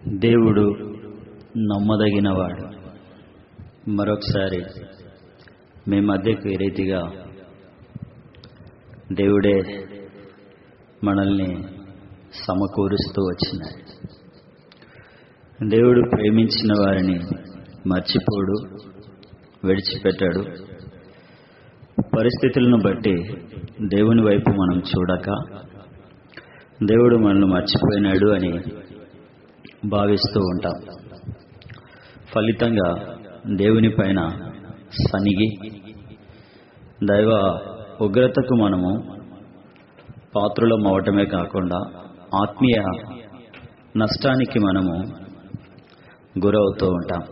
దేవుడు నమ్మదగినవాడు మరొకసారి మీ మధ్యకు ఈ రీతిగా దేవుడే మనల్ని సమకూరుస్తూ వచ్చినాడు దేవుడు ప్రేమించిన వారిని మర్చిపోడు విడిచిపెట్టాడు పరిస్థితులను బట్టి దేవుని వైపు మనం చూడక దేవుడు మనల్ని మర్చిపోయినాడు అని భావిస్తూ ఉంటాం ఫలితంగా దేవుని పైన సనిగి దైవ ఉగ్రతకు మనము పాత్రులం అవటమే కాకుండా ఆత్మీయ నష్టానికి మనము గురవుతూ ఉంటాం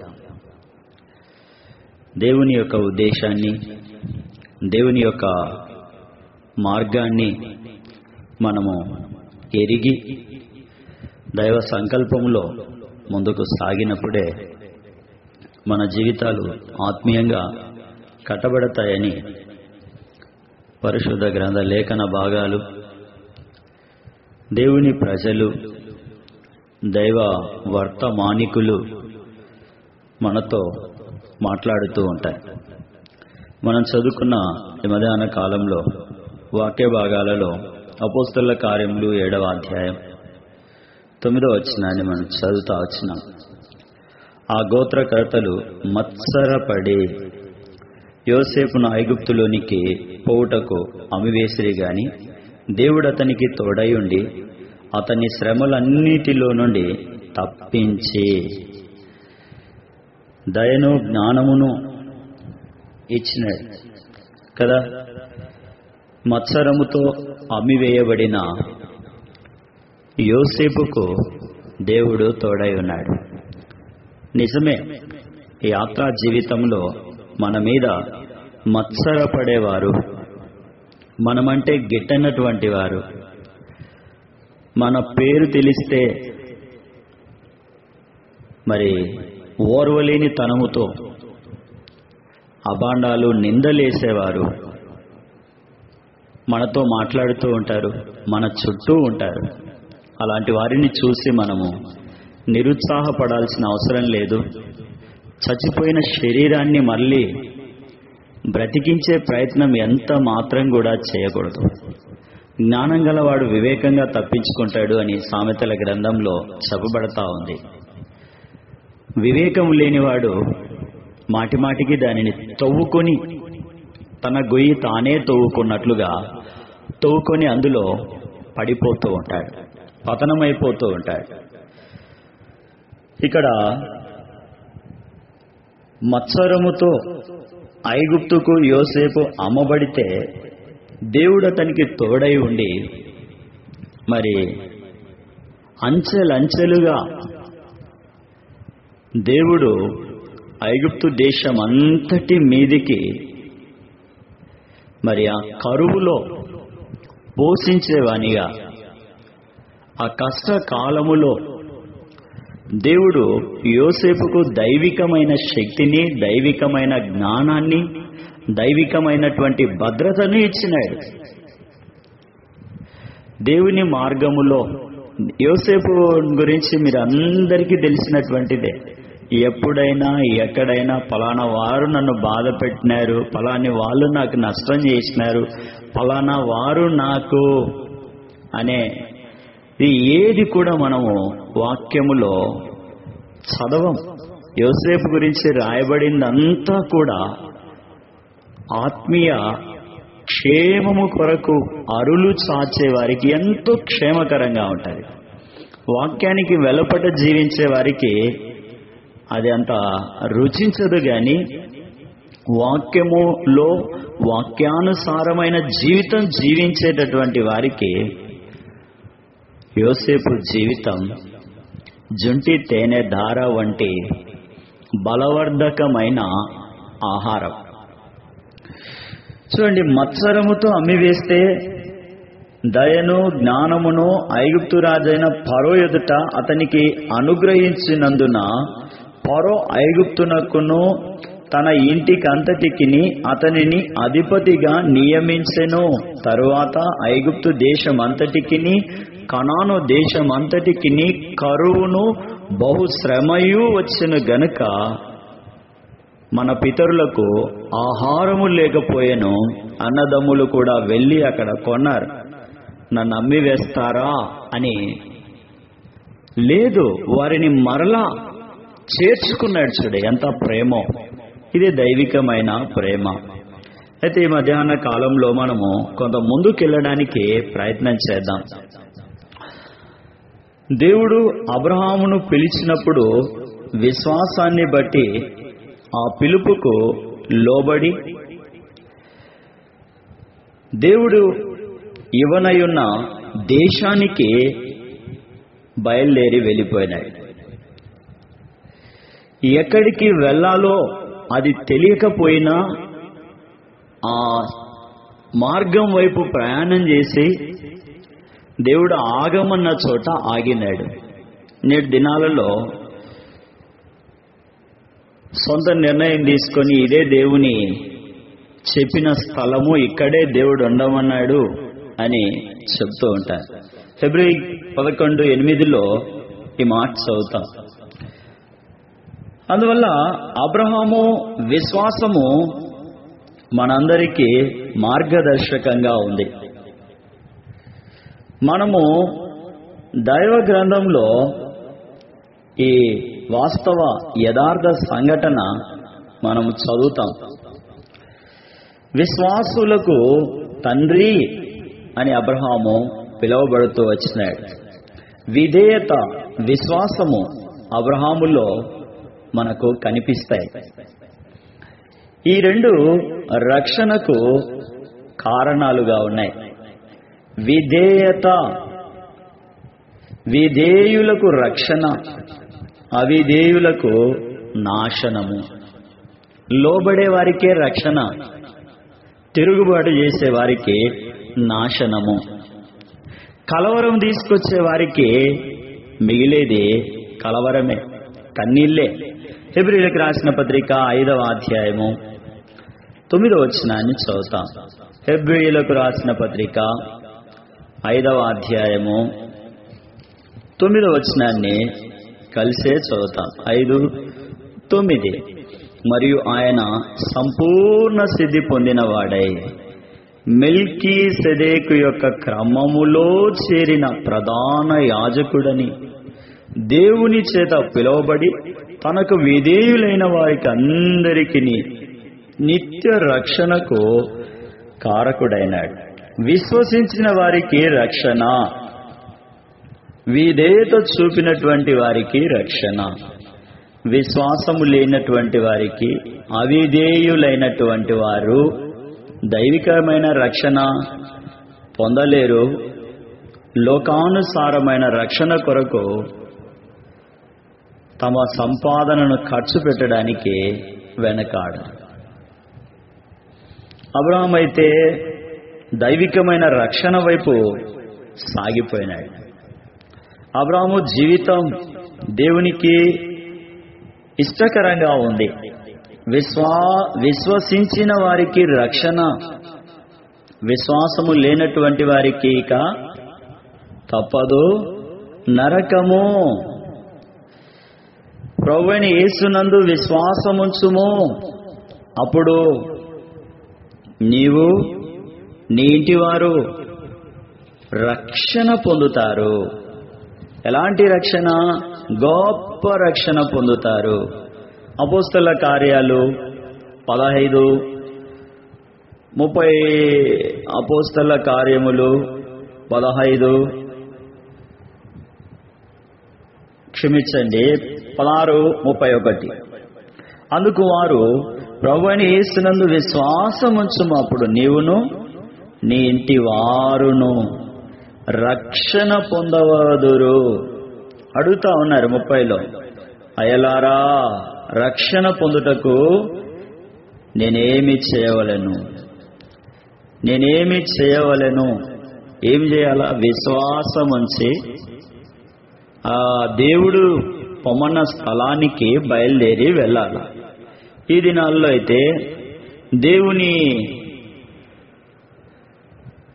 దేవుని యొక్క ఉద్దేశాన్ని దేవుని యొక్క మార్గాన్ని మనము ఎరిగి దైవ సంకల్పంలో ముందుకు సాగినప్పుడే మన జీవితాలు ఆత్మీయంగా కట్టబడతాయని పరిశుద్ధ గ్రంథ లేఖన భాగాలు దేవుని ప్రజలు దైవ వర్తమానికులు మనతో మాట్లాడుతూ ఉంటాయి మనం చదువుకున్న ఈ మధ్యాహ్న కాలంలో వాక్య భాగాలలో అపోస్తుల కార్యములు ఏడవ అధ్యాయం తొమ్మిదో వచ్చినాన్ని మనం చదువుతా వచ్చినాం ఆ గోత్రకర్తలు మత్సరపడి యోసేపును ఐగుప్తులోనికి పోవుటకు అమివేసిరి గాని దేవుడు అతనికి తోడై ఉండి అతని శ్రమలన్నిటిలో నుండి తప్పించి దయను జ్ఞానమును ఇచ్చినాడు కదా మత్సరముతో అమ్మివేయబడిన యోసేపుకు దేవుడు తోడై ఉన్నాడు నిజమే ఈ యాత్రా జీవితంలో మన మీద మత్సరపడేవారు మనమంటే గిట్టనటువంటి వారు మన పేరు తెలిస్తే మరి ఓర్వలేని తనముతో అభాండాలు నిందలేసేవారు మనతో మాట్లాడుతూ ఉంటారు మన చుట్టూ ఉంటారు అలాంటి వారిని చూసి మనము నిరుత్సాహపడాల్సిన అవసరం లేదు చచ్చిపోయిన శరీరాన్ని మళ్ళీ బ్రతికించే ప్రయత్నం ఎంత మాత్రం కూడా చేయకూడదు జ్ఞానం గలవాడు వివేకంగా తప్పించుకుంటాడు అని సామెతల గ్రంథంలో చెప్పబడతా ఉంది వివేకం లేనివాడు మాటిమాటికి దానిని తవ్వుకొని తన గొయ్యి తానే తవ్వుకున్నట్లుగా తవ్వుకొని అందులో పడిపోతూ ఉంటాడు పతనమైపోతూ ఉంటాడు ఇక్కడ మత్సరముతో ఐగుప్తుకు యోసేపు అమ్మబడితే దేవుడు అతనికి తోడై ఉండి మరి అంచెలంచెలుగా దేవుడు ఐగుప్తు దేశం అంతటి మీదికి మరి ఆ కరువులో పోషించేవానిగా ఆ కష్టకాలములో దేవుడు యోసేపుకు దైవికమైన శక్తిని దైవికమైన జ్ఞానాన్ని దైవికమైనటువంటి భద్రతను ఇచ్చినాడు దేవుని మార్గములో యోసేపు గురించి మీరు అందరికీ తెలిసినటువంటిదే ఎప్పుడైనా ఎక్కడైనా ఫలానా వారు నన్ను బాధ పెట్టినారు ఫలాని వాళ్ళు నాకు నష్టం చేసినారు ఫలానా వారు నాకు అనే ఇది ఏది కూడా మనము వాక్యములో చదవం యోసేపు గురించి రాయబడిందంతా కూడా ఆత్మీయ క్షేమము కొరకు అరులు చాచే వారికి ఎంతో క్షేమకరంగా ఉంటుంది వాక్యానికి వెలపట జీవించే వారికి అది అంత రుచించదు గాని వాక్యములో వాక్యానుసారమైన జీవితం జీవించేటటువంటి వారికి యోసేపు జీవితం జుంటి తేనె ధార వంటి బలవర్ధకమైన ఆహారం చూడండి మత్సరముతో అమ్మివేస్తే దయను జ్ఞానమును ఐగుప్తు రాజైన పరో ఎదుట అతనికి అనుగ్రహించినందున పరో ఐగుప్తునకును తన ఇంటికంతటికిని అతనిని అధిపతిగా నియమించెను తరువాత ఐగుప్తు దేశమంతటికిని కనాను దేశమంతటికిని కరువును బహు శ్రమయు వచ్చిన గనుక మన పితరులకు ఆహారము లేకపోయేను అన్నదమ్ములు కూడా వెళ్ళి అక్కడ కొన్నారు నన్ను అమ్మి వేస్తారా అని లేదు వారిని మరలా చేర్చుకున్నాడు చూడు ఎంత ప్రేమో ఇది దైవికమైన ప్రేమ అయితే ఈ మధ్యాహ్న కాలంలో మనము కొంత ముందుకెళ్ళడానికి ప్రయత్నం చేద్దాం దేవుడు అబ్రహామును పిలిచినప్పుడు విశ్వాసాన్ని బట్టి ఆ పిలుపుకు లోబడి దేవుడు ఇవ్వనయున్న దేశానికి బయలుదేరి వెళ్ళిపోయినాడు ఎక్కడికి వెళ్ళాలో అది తెలియకపోయినా ఆ మార్గం వైపు ప్రయాణం చేసి దేవుడు ఆగమన్న చోట ఆగినాడు నేటి దినాలలో సొంత నిర్ణయం తీసుకొని ఇదే దేవుని చెప్పిన స్థలము ఇక్కడే దేవుడు ఉండమన్నాడు అని చెప్తూ ఉంటారు ఫిబ్రవరి పదకొండు ఎనిమిదిలో ఈ మాట చదువుతాం అందువల్ల అబ్రహాము విశ్వాసము మనందరికీ మార్గదర్శకంగా ఉంది మనము దైవ గ్రంథంలో ఈ వాస్తవ యథార్థ సంఘటన మనము చదువుతాం విశ్వాసులకు తండ్రి అని అబ్రహాము పిలువబడుతూ వచ్చినాడు విధేయత విశ్వాసము అబ్రహాములో మనకు కనిపిస్తాయి ఈ రెండు రక్షణకు కారణాలుగా ఉన్నాయి విధేయత విధేయులకు రక్షణ అవిధేయులకు నాశనము లోబడే వారికే రక్షణ తిరుగుబాటు చేసే వారికి నాశనము కలవరం తీసుకొచ్చే వారికి మిగిలేది కలవరమే కన్నీళ్ళే ఫిబ్రిలకు రాసిన పత్రిక ఐదవ అధ్యాయము తొమ్మిదవ వచనాన్ని చదువుతాం ఫిబ్రిలకు రాసిన పత్రిక ఐదవ అధ్యాయము తొమ్మిదవ వచనాన్ని కలిసే చదువుతాం ఐదు తొమ్మిది మరియు ఆయన సంపూర్ణ సిద్ధి పొందినవాడై మిల్కీ సెదేకు యొక్క క్రమములో చేరిన ప్రధాన యాజకుడని దేవుని చేత పిలువబడి తనకు విధేయులైన వారికి అందరికీ నిత్య రక్షణకు కారకుడైనాడు విశ్వసించిన వారికి రక్షణ విధేయత చూపినటువంటి వారికి రక్షణ విశ్వాసము లేనటువంటి వారికి అవిధేయులైనటువంటి వారు దైవికమైన రక్షణ పొందలేరు లోకానుసారమైన రక్షణ కొరకు తమ సంపాదనను ఖర్చు పెట్టడానికి వెనకాడు అబ్రహం అయితే దైవికమైన రక్షణ వైపు సాగిపోయినాడు అబ్రాహము జీవితం దేవునికి ఇష్టకరంగా ఉంది విశ్వా విశ్వసించిన వారికి రక్షణ విశ్వాసము లేనటువంటి వారికి ఇక తప్పదు నరకము ప్రభుని యేసునందు విశ్వాసముంచుము అప్పుడు నీవు నీ ఇంటి వారు రక్షణ పొందుతారు ఎలాంటి రక్షణ గొప్ప రక్షణ పొందుతారు అపోస్తల కార్యాలు పదహైదు ముప్పై అపోస్తల కార్యములు పదహైదు క్షమించండి పదహారు ముప్పై ఒకటి అందుకు వారు ప్రభుని యేసునందు విశ్వాసముంచుము అప్పుడు నీవును నీ ఇంటి వారును రక్షణ పొందవదురు అడుగుతా ఉన్నారు ముప్పైలో అయలారా రక్షణ పొందుటకు నేనేమి చేయవలను నేనేమి చేయవలను ఏం చేయాలా విశ్వాసం ఉంచి ఆ దేవుడు పొమ్మన్న స్థలానికి బయలుదేరి వెళ్ళాలి ఈ దినాల్లో అయితే దేవుని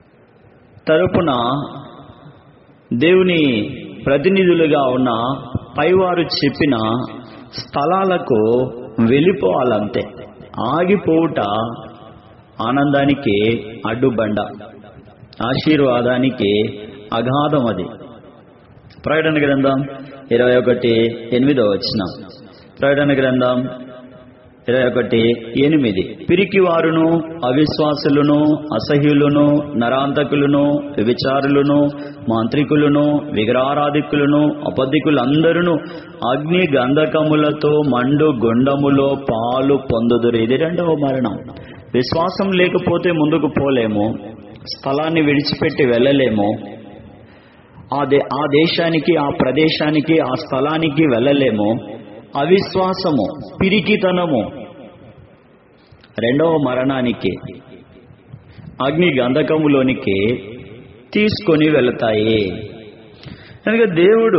తరపున దేవుని ప్రతినిధులుగా ఉన్న పైవారు చెప్పిన స్థలాలకు వెళ్ళిపోవాలంతే ఆగిపోవుట ఆనందానికి అడ్డుబండ ఆశీర్వాదానికి అగాధం అది ప్రకటన గ్రంథం ఇరవై ఒకటి ఎనిమిదో వచ్చిన ప్రకటన గ్రంథం ఇరవై ఒకటి ఎనిమిది పిరికి వారును అవిశ్వాసులను అసహ్యులను నరాంతకులను విచారులను మాంత్రికులను విగ్రహారాధికులను అబద్ధికులందరూ అగ్ని గంధకములతో మండు గుండములో పాలు పొందుదురు ఇది రెండవ మరణం విశ్వాసం లేకపోతే ముందుకు పోలేము స్థలాన్ని విడిచిపెట్టి వెళ్ళలేము ఆ దే ఆ దేశానికి ఆ ప్రదేశానికి ఆ స్థలానికి వెళ్ళలేము అవిశ్వాసము పిరికితనము రెండవ మరణానికి అగ్ని గంధకములోనికి తీసుకొని వెళతాయి కనుక దేవుడు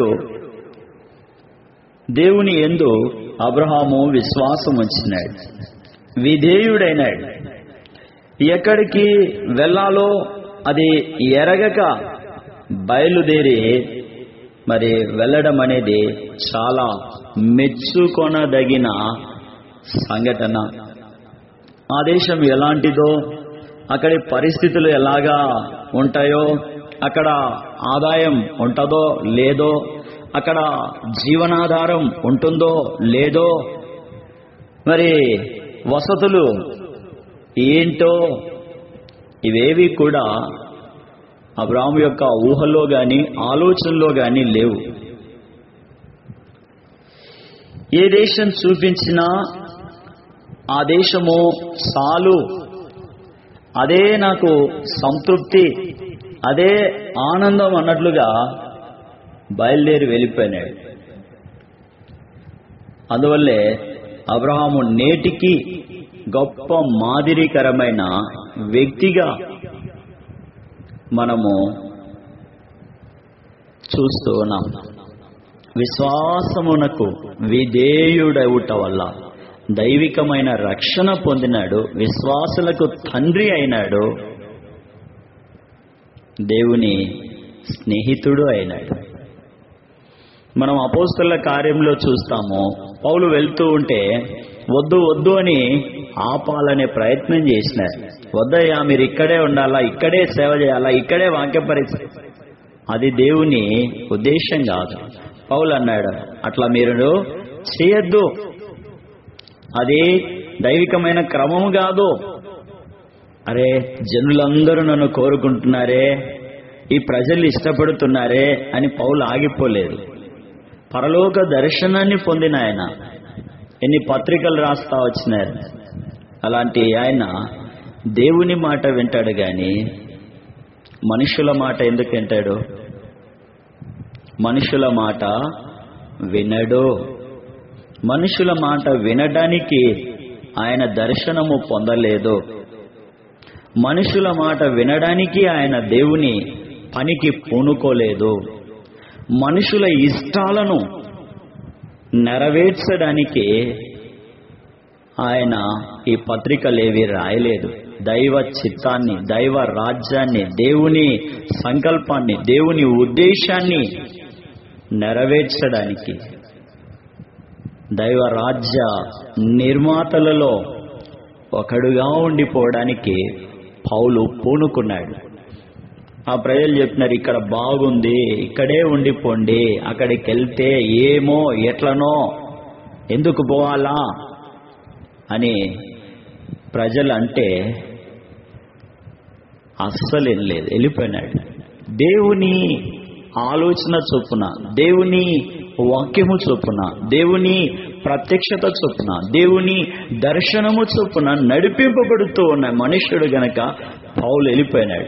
దేవుని ఎందు అబ్రహాము విశ్వాసం ఉంచినాడు విధేయుడైనాడు ఎక్కడికి వెళ్ళాలో అది ఎరగక బయలుదేరి మరి వెళ్ళడం అనేది చాలా మెచ్చుకొనదగిన సంఘటన ఆ దేశం ఎలాంటిదో అక్కడి పరిస్థితులు ఎలాగా ఉంటాయో అక్కడ ఆదాయం ఉంటుందో లేదో అక్కడ జీవనాధారం ఉంటుందో లేదో మరి వసతులు ఏంటో ఇవేవి కూడా అబ్రాహం యొక్క ఊహలో గాని ఆలోచనలో గాని లేవు ఏ దేశం చూపించినా ఆ దేశము సాలు అదే నాకు సంతృప్తి అదే ఆనందం అన్నట్లుగా బయలుదేరి వెళ్ళిపోయినాడు అందువల్లే అబ్రహాము నేటికి గొప్ప మాదిరికరమైన వ్యక్తిగా మనము చూస్తూ ఉన్నాం విశ్వాసమునకు విధేయుడవుట వల్ల దైవికమైన రక్షణ పొందినాడు విశ్వాసులకు తండ్రి అయినాడు దేవుని స్నేహితుడు అయినాడు మనం అపోస్తుల కార్యంలో చూస్తాము పౌలు వెళ్తూ ఉంటే వద్దు వద్దు అని ఆపాలనే ప్రయత్నం చేసినారు వద్దయ్యా మీరు ఇక్కడే ఉండాలా ఇక్కడే సేవ చేయాలా ఇక్కడే వాక్య పరిస్థితి అది దేవుని ఉద్దేశం కాదు పౌలు అన్నాడు అట్లా మీరు చేయొద్దు అది దైవికమైన క్రమము కాదు అరే జనులందరూ నన్ను కోరుకుంటున్నారే ఈ ప్రజలు ఇష్టపడుతున్నారే అని పౌలు ఆగిపోలేదు పరలోక దర్శనాన్ని పొందిన ఆయన ఎన్ని పత్రికలు రాస్తా వచ్చినారు అలాంటి ఆయన దేవుని మాట వింటాడు గాని మనుషుల మాట ఎందుకు వింటాడు మనుషుల మాట వినడు మనుషుల మాట వినడానికి ఆయన దర్శనము పొందలేదు మనుషుల మాట వినడానికి ఆయన దేవుని పనికి పూనుకోలేదు మనుషుల ఇష్టాలను నెరవేర్చడానికి ఆయన ఈ పత్రికలేవి రాయలేదు దైవ చిత్తాన్ని దైవ రాజ్యాన్ని దేవుని సంకల్పాన్ని దేవుని ఉద్దేశాన్ని నెరవేర్చడానికి దైవ రాజ్య నిర్మాతలలో ఒకడుగా ఉండిపోవడానికి పౌలు పూనుకున్నాడు ఆ ప్రజలు చెప్పినారు ఇక్కడ బాగుంది ఇక్కడే ఉండిపోండి అక్కడికి వెళ్తే ఏమో ఎట్లనో ఎందుకు పోవాలా అని ప్రజలు అంటే అస్సలు లేదు వెళ్ళిపోయినాడు దేవుని ఆలోచన చొప్పున దేవుని వాక్యము చొప్పున దేవుని ప్రత్యక్షత చొప్పున దేవుని దర్శనము చొప్పున నడిపింపబడుతూ ఉన్న మనుష్యుడు గనక పౌలు వెళ్ళిపోయినాడు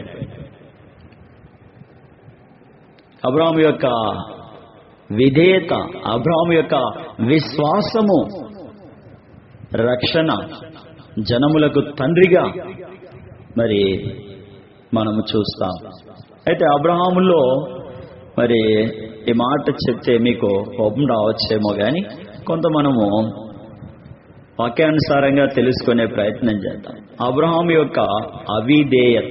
అబ్రాహం యొక్క విధేయత అబ్రాహం యొక్క విశ్వాసము రక్షణ జనములకు తండ్రిగా మరి మనము చూస్తాం అయితే అబ్రహాములో మరి ఈ మాట చెప్తే మీకు కోపం రావచ్చేమో కానీ కొంత మనము వాక్యానుసారంగా తెలుసుకునే ప్రయత్నం చేద్దాం అబ్రహాం యొక్క అవిధేయత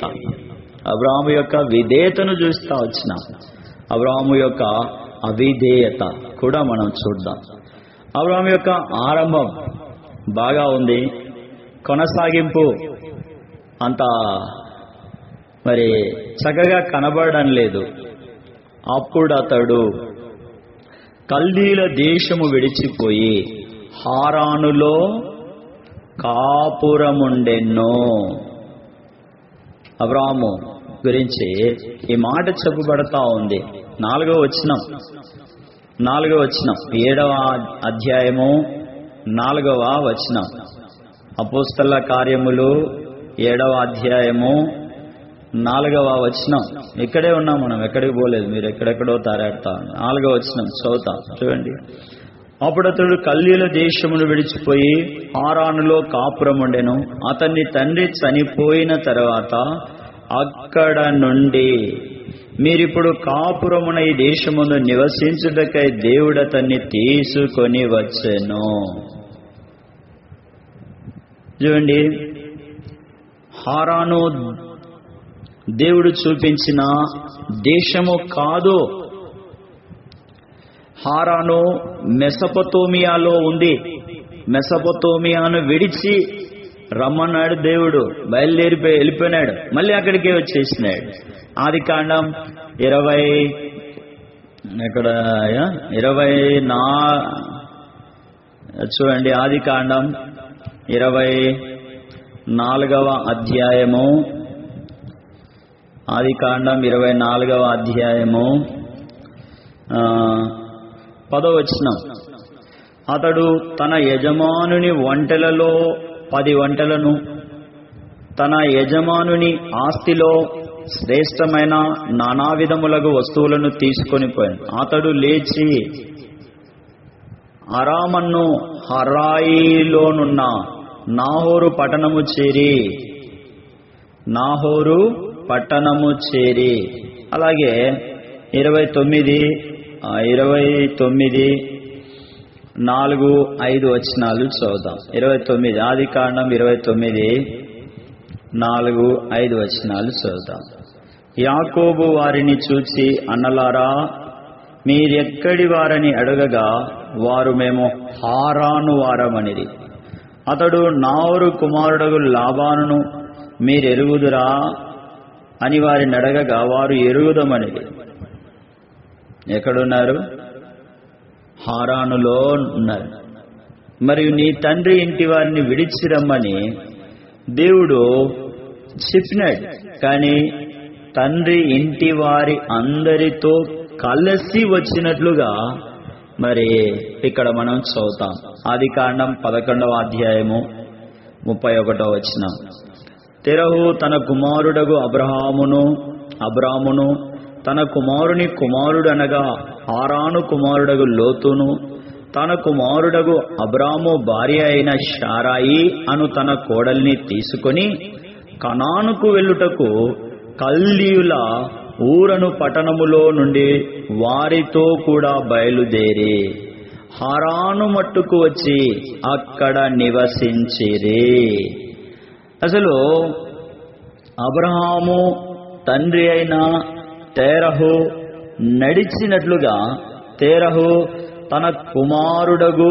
అబ్రహాము యొక్క విధేయతను చూస్తా వచ్చిన అబ్రహాము యొక్క అవిధేయత కూడా మనం చూద్దాం అబ్రహాం యొక్క ఆరంభం బాగా ఉంది కొనసాగింపు అంత మరి చక్కగా కనబడడం లేదు అప్పుడు అతడు కల్దీల దేశము విడిచిపోయి హారానులో కాపురముండెన్నో అబ్రాము గురించి ఈ మాట చెప్పబడతా ఉంది నాలుగో వచనం నాలుగో వచనం ఏడవ అధ్యాయము నాలుగవ వచనం అపోస్తల కార్యములు ఏడవ అధ్యాయము నాలుగవ వచనం ఇక్కడే ఉన్నాం మనం ఎక్కడికి పోలేదు మీరు ఎక్కడెక్కడో తారాడుతా ఉన్నారు. నాలుగవ వచనం చదువుతాం చూడండి అప్పుడు అతడు కల్లీల దేశమును విడిచిపోయి హారానులో కాపురం ఉండెను అతన్ని తండ్రి చనిపోయిన తర్వాత అక్కడ నుండి మీరిప్పుడు కాపురమున ఈ దేశమును నివసించుటకై దేవుడు అతన్ని తీసుకొని వచ్చెను చూడండి హారాను దేవుడు చూపించిన దేశము కాదు హారాను మెసపతోమియాలో ఉంది మెసపతోమియాను విడిచి రమ్మన్నాడు దేవుడు బయలుదేరిపోయి వెళ్ళిపోయినాడు మళ్ళీ అక్కడికే వచ్చేసినాడు ఆది కాండం ఇరవై ఎక్కడ ఇరవై నా చూడండి ఆది కాండం ఇరవై నాలుగవ అధ్యాయము ఆది కాండం ఇరవై నాలుగవ అధ్యాయము ఆ, పదవచనం అతడు తన యజమానుని వంటలలో పది వంటలను తన యజమానుని ఆస్తిలో శ్రేష్టమైన నానా విధములగు వస్తువులను తీసుకొని పోయాడు అతడు లేచి అరామన్ను హరాయిలోనున్న నాహోరు పట్టణము చేరి నాహోరు పట్టణము చేరి అలాగే ఇరవై తొమ్మిది ఆ, ఇరవై తొమ్మిది నాలుగు ఐదు వచనాలు చదువుదాం ఇరవై తొమ్మిది ఆది కాండం ఇరవై తొమ్మిది నాలుగు ఐదు వచనాలు చదువుదాం యాకోబు వారిని చూచి అన్నలారా మీరెక్కడి వారని అడగగా వారు మేము హారాను వారమనిది అతడు నావరు కుమారుడగు లాభాను మీరెరుగుదురా అని వారిని అడగగా వారు ఎరుగుదమనిది ఎక్కడున్నారు హారానులో ఉన్నారు మరియు నీ తండ్రి ఇంటి వారిని విడిచి రమ్మని దేవుడు చెప్పినాడు కానీ తండ్రి ఇంటి వారి అందరితో కలిసి వచ్చినట్లుగా మరి ఇక్కడ మనం చదువుతాం ఆది కాండం పదకొండవ అధ్యాయము ముప్పై ఒకటో వచ్చిన తెరహు తన కుమారుడగు అబ్రహామును అబ్రామును తన కుమారుని కుమారుడు అనగా హారాను కుమారుడగు లోతును తన కుమారుడగు అబ్రాము భార్య అయిన షారాయి అను తన కోడల్ని తీసుకొని కనానుకు వెళ్ళుటకు కల్దీయుల ఊరను పట్టణములో నుండి వారితో కూడా బయలుదేరి హారాను మట్టుకు వచ్చి అక్కడ నివసించిరి అసలు అబ్రహాము తండ్రి అయిన తేరహు నడిచినట్లుగా తేరహు తన కుమారుడగు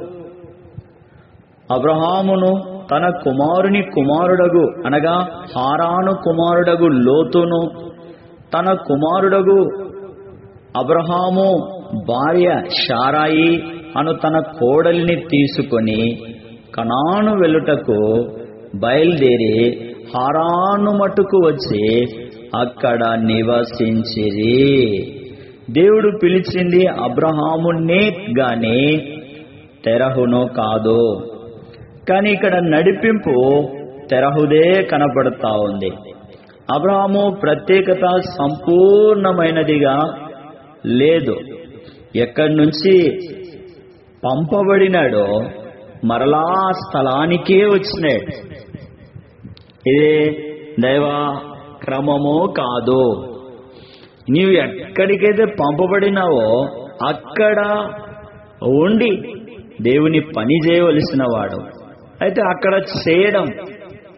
అబ్రహామును తన కుమారుని కుమారుడగు అనగా హారాను కుమారుడగు లోతును తన కుమారుడగు అబ్రహాము భార్య షారాయి అను తన కోడల్ని తీసుకొని కనాను వెళ్ళుటకు బయలుదేరి హారాను మట్టుకు వచ్చి అక్కడ నివసించిరి దేవుడు పిలిచింది అబ్రహామునే గాని తెరహును కాదు కానీ ఇక్కడ నడిపింపు తెరహుదే కనపడతా ఉంది అబ్రహాము ప్రత్యేకత సంపూర్ణమైనదిగా లేదు ఎక్కడి నుంచి పంపబడినాడో మరలా ఆ స్థలానికే వచ్చినాడు ఇదే దైవ క్రమము కాదు నీవు ఎక్కడికైతే పంపబడినావో అక్కడ ఉండి దేవుని పని చేయవలసిన వాడు అయితే అక్కడ చేయడం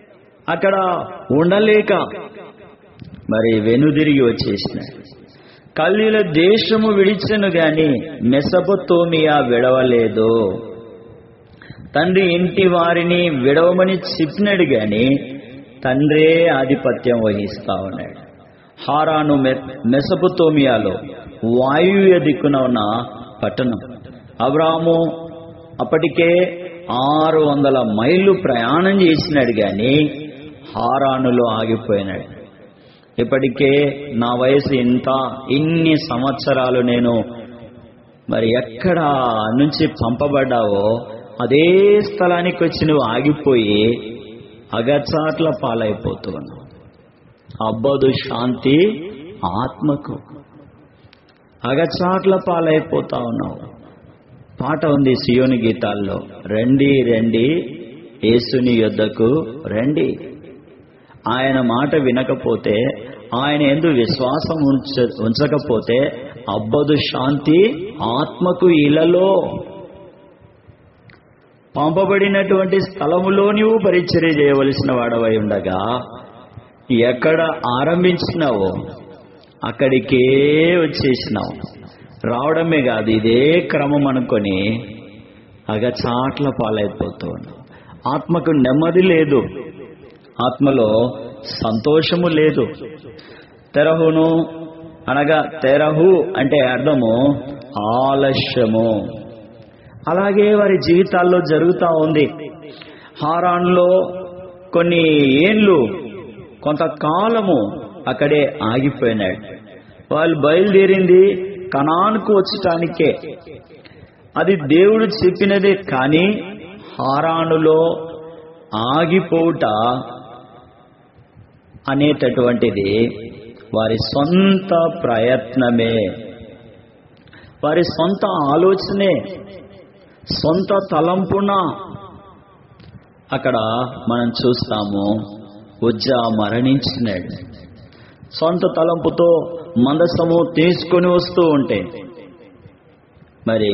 అక్కడ ఉండలేక మరి వెనుదిరిగి వచ్చేసినాడు కల్లీల దేశము విడిచెను గాని మెసపతోమియా విడవలేదు తండ్రి ఇంటి వారిని విడవమని చెప్పినాడు గాని తండ్రే ఆధిపత్యం వహిస్తా ఉన్నాడు హారాను మె- మెసపతోమియాలో వాయువ్య దిక్కున ఉన్న పట్టణం అబ్రాము అప్పటికే ఆరు వందల మైళ్ళు ప్రయాణం చేసినాడు గాని హారానులో ఆగిపోయినాడు ఇప్పటికే నా వయసు ఇంత ఇన్ని సంవత్సరాలు నేను మరి ఎక్కడ నుంచి పంపబడ్డావో అదే స్థలానికి వచ్చి నువ్వు ఆగిపోయి అగచాట్ల పాలైపోతూ ఉన్నావు అబ్బదు శాంతి ఆత్మకు అగచాట్ల పాలైపోతా ఉన్నావు పాట ఉంది సియోని గీతాల్లో రండి రండి యేసుని యొద్దకు రండి ఆయన మాట వినకపోతే ఆయన ఎందు విశ్వాసం ఉంచ ఉంచకపోతే అబ్బదు శాంతి ఆత్మకు ఇలలో పంపబడినటువంటి స్థలములో నీవు పరిచర్య చేయవలసిన వాడవై ఉండగా ఎక్కడ ఆరంభించినావో అక్కడికే వచ్చేసినావు రావడమే కాదు ఇదే క్రమం అనుకొని అగచాట్ల పాలైపోతూ ఉన్నావు ఆత్మకు నెమ్మది లేదు ఆత్మలో సంతోషము లేదు తెరహును అనగా తెరహు అంటే అర్థము ఆలస్యము అలాగే వారి జీవితాల్లో జరుగుతూ ఉంది హారాన్లో కొన్ని ఏండ్లు కొంతకాలము అక్కడే ఆగిపోయినాడు వాళ్ళు బయలుదేరింది కణానికి వచ్చటానికే అది దేవుడు చెప్పినదే కానీ హారానులో ఆగిపోవుట అనేటటువంటిది వారి సొంత ప్రయత్నమే వారి సొంత ఆలోచనే సొంత తలంపున అక్కడ మనం చూస్తాము ఉజ్జా మరణించినాడు సొంత తలంపుతో మందసము తీసుకొని వస్తూ ఉంటే మరి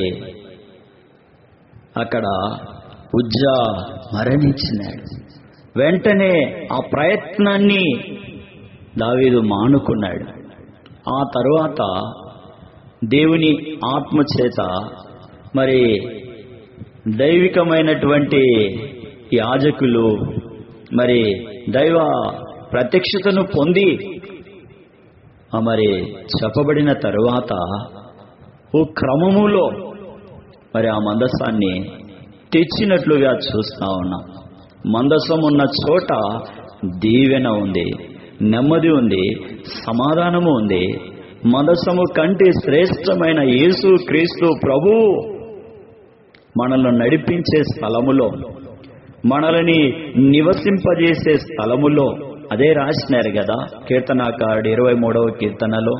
అక్కడ ఉజ్జా మరణించినాడు వెంటనే ఆ ప్రయత్నాన్ని దావీదు మానుకున్నాడు ఆ తరువాత దేవుని ఆత్మ చేత మరి దైవికమైనటువంటి యాజకులు మరి దైవ ప్రత్యక్షతను పొంది ఆ మరి చెప్పబడిన తరువాత ఓ క్రమములో మరి ఆ మందసాన్ని తెచ్చినట్లుగా చూస్తా ఉన్నాం మందసం ఉన్న చోట దీవెన ఉంది నెమ్మది ఉంది సమాధానము ఉంది మందసము కంటే శ్రేష్టమైన యేసు క్రీస్తు ప్రభు మనల్ని నడిపించే స్థలములో మనల్ని నివసింపజేసే స్థలములో అదే రాసినారు కదా కీర్తనాకారుడు ఇరవై మూడవ కీర్తనలో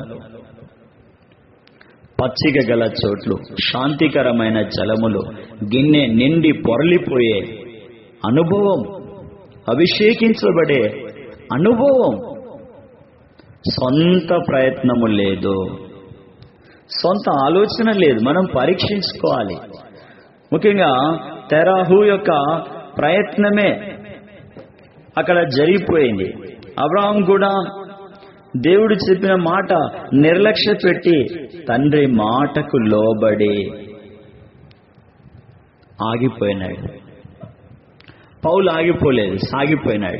పచ్చిక గల చోట్లు శాంతికరమైన జలములు గిన్నె నిండి పొరలిపోయే అనుభవం అభిషేకించబడే అనుభవం సొంత ప్రయత్నము లేదు సొంత ఆలోచన లేదు మనం పరీక్షించుకోవాలి ముఖ్యంగా తెరాహు యొక్క ప్రయత్నమే అక్కడ జరిగిపోయింది అబ్రాహం కూడా దేవుడు చెప్పిన మాట నిర్లక్ష్య పెట్టి తండ్రి మాటకు లోబడి ఆగిపోయినాడు పౌలు ఆగిపోలేదు సాగిపోయినాడు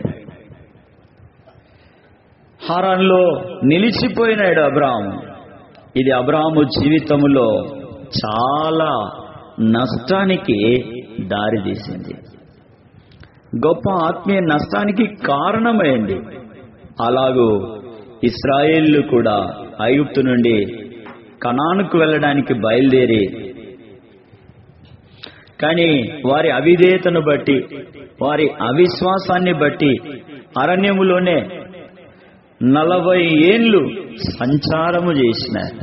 హారాన్లో నిలిచిపోయినాడు అబ్రాహం ఇది అబ్రాహము జీవితంలో చాలా నష్టానికి దారితీసింది గొప్ప ఆత్మీయ నష్టానికి కారణమైంది అలాగూ ఇస్రాయేళ్లు కూడా ఐగుప్తు నుండి కనానుకు వెళ్ళడానికి బయలుదేరి కానీ వారి అవిధేయతను బట్టి వారి అవిశ్వాసాన్ని బట్టి అరణ్యములోనే నలభై ఏండ్లు సంచారము చేసినారు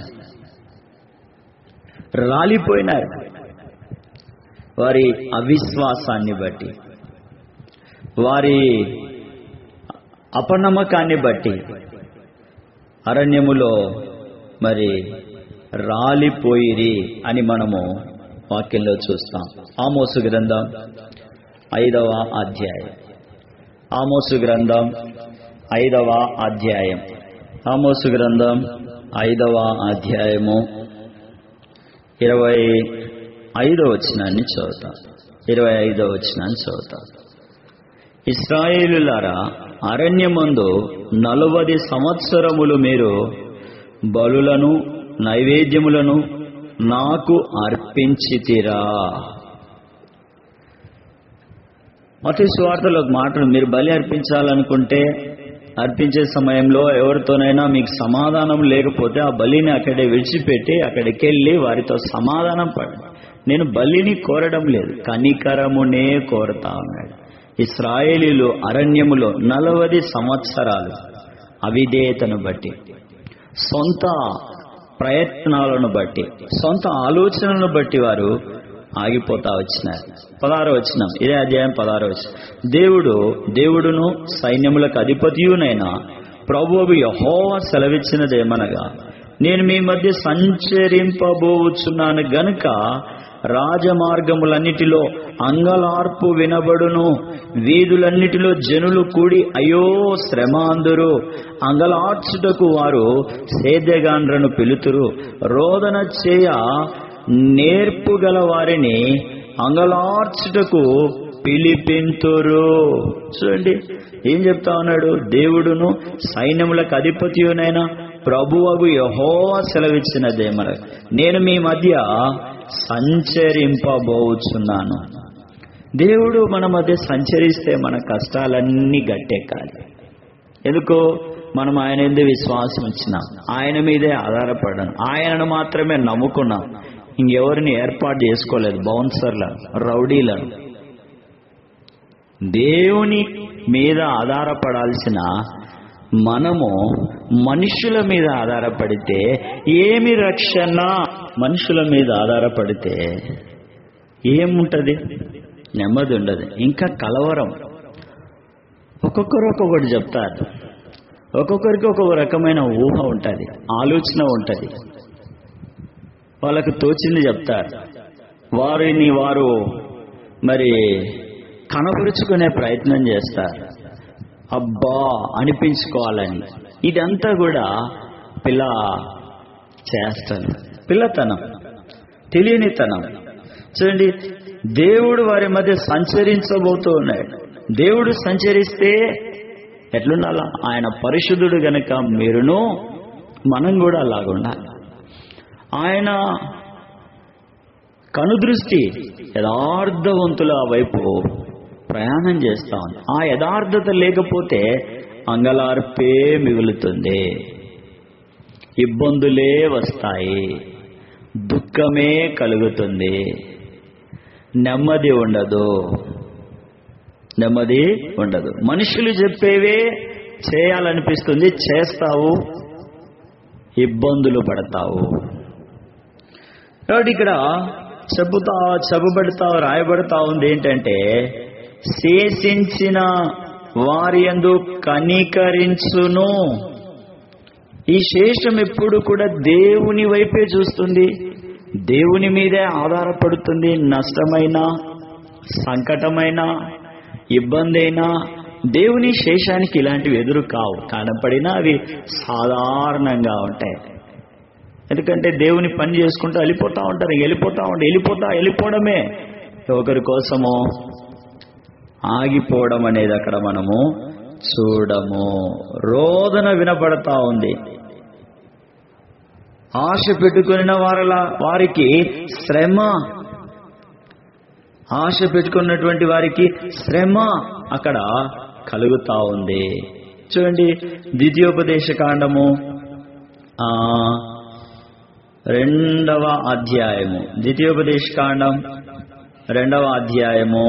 రాలిపోయినారు వారి అవిశ్వాసాన్ని బట్టి వారి అపనమ్మకాన్ని బట్టి అరణ్యములో మరి రాలిపోయిరి అని మనము వాక్యంలో చూస్తాం ఆమోసు గ్రంథం ఐదవ అధ్యాయం ఆమోసు గ్రంథం ఐదవ అధ్యాయం ఆమోసు గ్రంథం ఐదవ అధ్యాయము ఇరవై ఐదో వచనాన్ని చదువుతాం ఇరవై ఐదో వచనాన్ని చదువుతాం ఇస్రాయేలులారా అరణ్యమందు నలువది సంవత్సరములు మీరు బలులను నైవేద్యములను నాకు అర్పించితిరా మత స్వార్థలో ఒక మాట మీరు బలి అర్పించాలనుకుంటే అర్పించే సమయంలో ఎవరితోనైనా మీకు సమాధానం లేకపోతే ఆ బలిని అక్కడే విడిచిపెట్టి అక్కడికి వెళ్ళి వారితో సమాధానం పడి నేను బలిని కోరడం లేదు కనికరమునే కోరతా ఉన్నాడు ఇస్రాయేలీలు అరణ్యములో నలవది సంవత్సరాలు అవిధేయతను బట్టి సొంత ప్రయత్నాలను బట్టి సొంత ఆలోచనలను బట్టి వారు ఆగిపోతా వచ్చినారు పదహారు వచ్చినాం ఇదే అధ్యాయం పదహారు వచ్చిన దేవుడు దేవుడును సైన్యములకు అధిపతియునైనా ప్రభువు యహోవా సెలవిచ్చినదేమనగా నేను మీ మధ్య సంచరింపబోచున్నాను గనుక రాజమార్గములన్నిటిలో అంగలార్పు వినబడును వీధులన్నిటిలో జనులు కూడి అయ్యో శ్రమ అందరు అంగలార్చుటకు వారు సేద్యగాండ్రను పిలుతురు రోదన చేయ నేర్పుగల వారిని అంగలార్చుటకు పిలిపింతురు చూడండి ఏం చెప్తా ఉన్నాడు దేవుడును సైన్యములకు అధిపతియునైనా ప్రభువగు యహో సెలవిచ్చినదేమన నేను మీ మధ్య సంచరింపబోచున్నాను దేవుడు మన మధ్య సంచరిస్తే మన కష్టాలన్నీ గట్టెక్కాలి ఎందుకో మనం ఆయన ఎందు విశ్వాసం ఇచ్చినాం ఆయన మీదే ఆధారపడను ఆయనను మాత్రమే నమ్ముకున్నాం ఇంకెవరిని ఏర్పాటు చేసుకోలేదు బౌన్సర్లను రౌడీలను దేవుని మీద ఆధారపడాల్సిన మనము మనుషుల మీద ఆధారపడితే ఏమి రక్షణ మనుషుల మీద ఆధారపడితే ఏముంటది నెమ్మది ఉండదు ఇంకా కలవరం ఒక్కొక్కరు ఒక్కొక్కటి చెప్తారు ఒక్కొక్కరికి ఒక్కొక్క రకమైన ఊహ ఉంటుంది ఆలోచన ఉంటుంది వాళ్ళకు తోచింది చెప్తారు వారిని వారు మరి కనపరుచుకునే ప్రయత్నం చేస్తారు అబ్బా అనిపించుకోవాలని ఇదంతా కూడా పిల్ల చేస్తారు పిల్లతనం తెలియనితనం చూడండి దేవుడు వారి మధ్య సంచరించబోతూ ఉన్నాడు దేవుడు సంచరిస్తే ఎట్లుండాలా ఆయన పరిశుద్ధుడు గనక మీరును మనం కూడా అలాగుండాలి ఆయన కనుదృష్టి యథార్థవంతుల వైపు ప్రయాణం చేస్తా ఉంది ఆ యథార్థత లేకపోతే అంగలార్పే మిగులుతుంది ఇబ్బందులే వస్తాయి దుఃఖమే కలుగుతుంది నెమ్మది ఉండదు నెమ్మది ఉండదు మనుషులు చెప్పేవే చేయాలనిపిస్తుంది చేస్తావు ఇబ్బందులు పడతావు కాబట్టి ఇక్కడ చెబుతా చెప్పబడతా రాయబడతా ఉంది ఏంటంటే శేషించిన వారి యందు కనికరించును ఈ శేషం ఎప్పుడు కూడా దేవుని వైపే చూస్తుంది దేవుని మీదే ఆధారపడుతుంది నష్టమైన సంకటమైన ఇబ్బంది అయినా దేవుని శేషానికి ఇలాంటివి ఎదురు కావు కనపడినా అవి సాధారణంగా ఉంటాయి ఎందుకంటే దేవుని పని చేసుకుంటూ వెళ్ళిపోతా ఉంటారు వెళ్ళిపోతా ఉంటారు వెళ్ళిపోతా వెళ్ళిపోవడమే ఒకరి కోసము ఆగిపోవడం అనేది అక్కడ మనము చూడము రోదన వినపడతా ఉంది ఆశ పెట్టుకున్న వారిలా వారికి శ్రమ ఆశ పెట్టుకున్నటువంటి వారికి శ్రమ అక్కడ కలుగుతా ఉంది చూడండి ద్వితీయోపదేశ కాండము ఆ రెండవ అధ్యాయము ద్వితీయోపదేశ కాండం రెండవ అధ్యాయము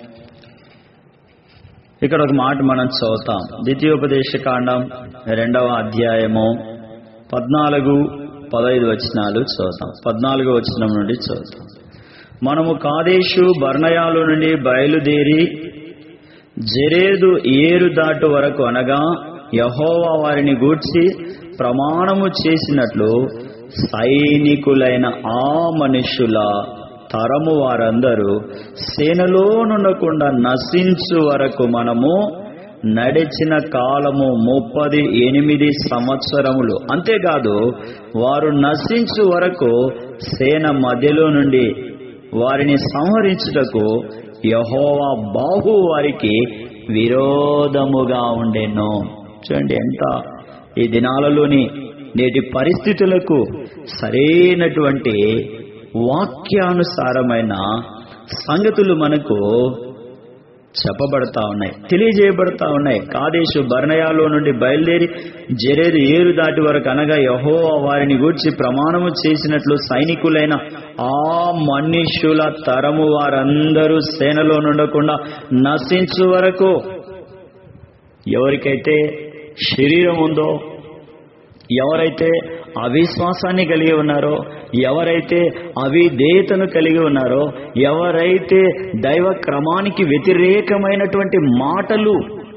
ఇక్కడ ఒక మాట మనం చదువుతాం ద్వితీయోపదేశ కాండం రెండవ అధ్యాయము పద్నాలుగు పదహైదు వచనాలు చదువుతాం పద్నాలుగు వచనం నుండి చదువుతాం మనము కాదేశు బర్ణయాలు నుండి బయలుదేరి జెరేదు ఏరు దాటు వరకు అనగా యహోవా వారిని గూర్చి ప్రమాణము చేసినట్లు సైనికులైన ఆ మనుషుల తరము వారందరూ సేనలో నుండకుండా నశించు వరకు మనము నడిచిన కాలము ముప్పది ఎనిమిది సంవత్సరములు అంతేకాదు వారు నశించు వరకు సేన మధ్యలో నుండి వారిని సంహరించుటకు యహోవా బాహు వారికి విరోధముగా ఉండెను చూడండి ఎంత ఈ దినాలలోని నేటి పరిస్థితులకు సరైనటువంటి వాక్యానుసారమైన సంగతులు మనకు చెప్పబడతా ఉన్నాయి తెలియజేయబడతా ఉన్నాయి కాదేశు బర్ణయాలో నుండి బయలుదేరి జరేదు ఏరు దాటి వరకు అనగా యహో వారిని గూర్చి ప్రమాణము చేసినట్లు సైనికులైన ఆ మనుష్యుల తరము వారందరూ సేనలో నుండకుండా నశించు వరకు ఎవరికైతే శరీరం ఉందో ఎవరైతే అవిశ్వాసాన్ని కలిగి ఉన్నారో ఎవరైతే అవిధేయతను కలిగి ఉన్నారో ఎవరైతే దైవ క్రమానికి వ్యతిరేకమైనటువంటి మాటలు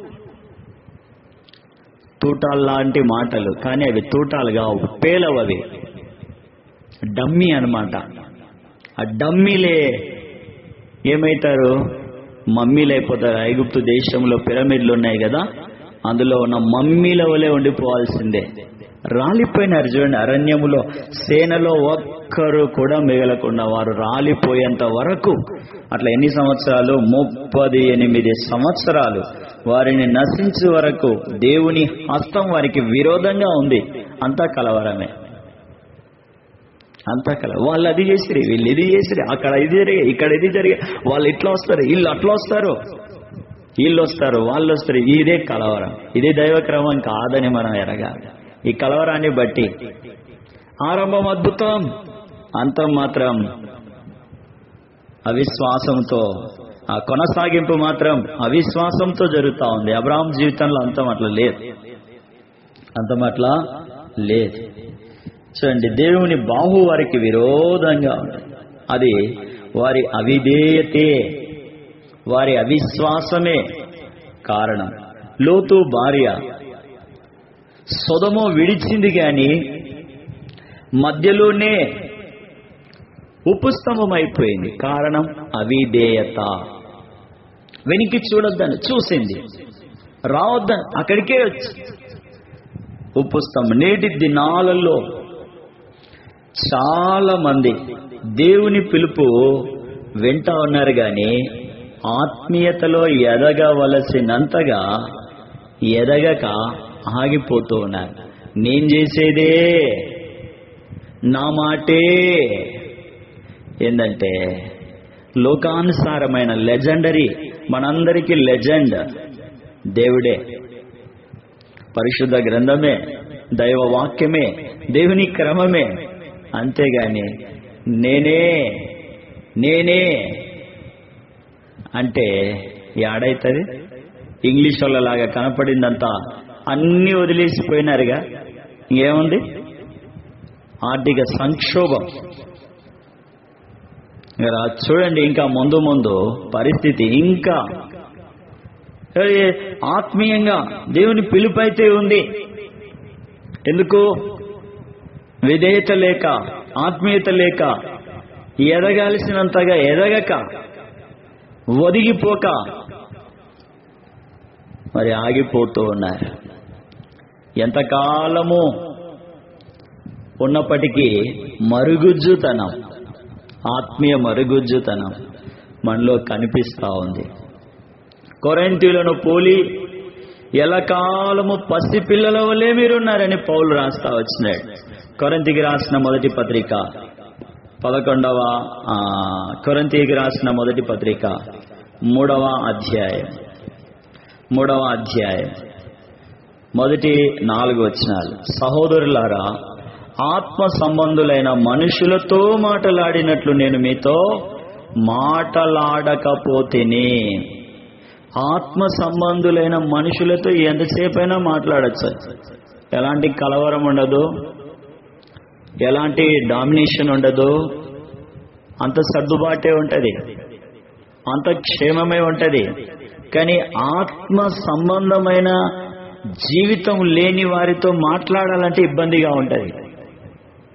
తూటాలు లాంటి మాటలు కానీ అవి తూటాలు కావు పేలవవి డమ్మీ అన్నమాట ఆ డమ్మీలే ఏమైతారు మమ్మీలు అయిపోతారు ఐగుప్తు దేశంలో పిరమిడ్లు ఉన్నాయి కదా అందులో ఉన్న మమ్మీల వలె ఉండిపోవాల్సిందే రాలిపోయినారు చూడండి అరణ్యములో సేనలో ఒక్కరు కూడా మిగలకుండా వారు రాలిపోయేంత వరకు అట్లా ఎన్ని సంవత్సరాలు ముప్పది ఎనిమిది సంవత్సరాలు వారిని నశించే వరకు దేవుని హస్తం వారికి విరోధంగా ఉంది అంతా కలవరమే అంతా కల వాళ్ళు అది చేసిరి వీళ్ళు ఇది చేసిరి అక్కడ ఇది జరిగే ఇక్కడ ఇది జరిగే వాళ్ళు ఇట్లా వస్తారు వీళ్ళు అట్లా వస్తారు వీళ్ళు వస్తారు వాళ్ళు వస్తారు ఇదే కలవరం ఇది దైవక్రమం కాదని మనం ఎరగాలి ఈ కలవరాన్ని బట్టి ఆరంభం అద్భుతం అంతం మాత్రం అవిశ్వాసంతో ఆ కొనసాగింపు మాత్రం అవిశ్వాసంతో జరుగుతూ ఉంది అబ్రాహం జీవితంలో అంతం అట్లా లేదు అంతం అట్లా లేదు చూడండి దేవుని బాహు వారికి విరోధంగా ఉంటుంది అది వారి అవిధేయతే వారి అవిశ్వాసమే కారణం లోతు భార్య సొదము విడిచింది గాని మధ్యలోనే ఉపస్తంభం అయిపోయింది కారణం అవిధేయత వెనికి చూడొద్దని చూసింది రావద్దని అక్కడికే వచ్చి ఉపస్తంభం నేటి దినాలలో చాలా మంది దేవుని పిలుపు వింటా ఉన్నారు కానీ ఆత్మీయతలో ఎదగవలసినంతగా ఎదగక ఆగిపోతూ ఉన్నారు నేను చేసేదే నా మాటే ఏంటంటే లోకానుసారమైన లెజెండరీ మనందరికీ లెజెండ్ దేవుడే పరిశుద్ధ గ్రంథమే దైవ వాక్యమే దేవుని క్రమమే అంతేగాని నేనే నేనే అంటే ఏడైతుంది ఇంగ్లీష్ వాళ్ళలాగా కనపడిందంతా అన్ని వదిలేసిపోయినారుగా ఇంకేముంది ఆర్థిక సంక్షోభం ఇక చూడండి ఇంకా ముందు ముందు పరిస్థితి ఇంకా ఏ, ఆత్మీయంగా దేవుని పిలుపైతే ఉంది ఎందుకు విధేయత లేక ఆత్మీయత లేక ఎదగాల్సినంతగా ఎదగక ఒదిగిపోక మరి ఆగిపోతూ ఉన్నారు ఎంతకాలము ఉన్నప్పటికీ మరుగుజ్జుతనం ఆత్మీయ మరుగుజ్జుతనం మనలో కనిపిస్తా ఉంది కొరంతీలను పోలి ఎలకాలము పసిపిల్లల వల్లే మీరున్నారని పౌలు రాస్తా వచ్చినాడు కొరంతికి రాసిన మొదటి పత్రిక పదకొండవ ఆ, కొరంతికి రాసిన మొదటి పత్రిక మూడవ అధ్యాయం మూడవ అధ్యాయం మొదటి నాలుగు వచనాలు సహోదరులారా ఆత్మ సంబంధులైన మనుషులతో మాటలాడినట్లు నేను మీతో మాటలాడకపోతేనే ఆత్మ సంబంధులైన మనుషులతో ఎంతసేపైనా మాట్లాడచ్చు ఎలాంటి కలవరం ఉండదు ఎలాంటి డామినేషన్ ఉండదు అంత సర్దుబాటే ఉంటది అంత క్షేమమే ఉంటది కానీ ఆత్మ సంబంధమైన జీవితం లేని వారితో మాట్లాడాలంటే ఇబ్బందిగా ఉంటది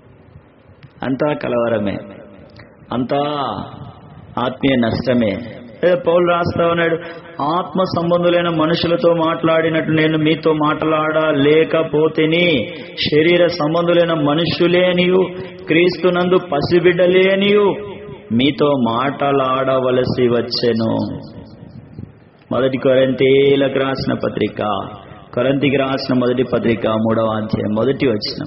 అంతా కలవరమే అంతా ఆత్మీయ నష్టమే లేదా పౌలు రాస్తా ఉన్నాడు ఆత్మ సంబంధులైన మనుషులతో మాట్లాడినట్టు నేను మీతో మాట్లాడలేకపోతేని శరీర సంబంధులైన మనుషులేనియు క్రీస్తునందు పసిబిడ్డలేనియు మీతో మాట్లాడవలసి వచ్చెను మొదటి కొరంతీలకు రాసిన పత్రిక కొరంతికి రాసిన మొదటి పత్రిక మూడవ అధ్యాయం మొదటి వచ్చిన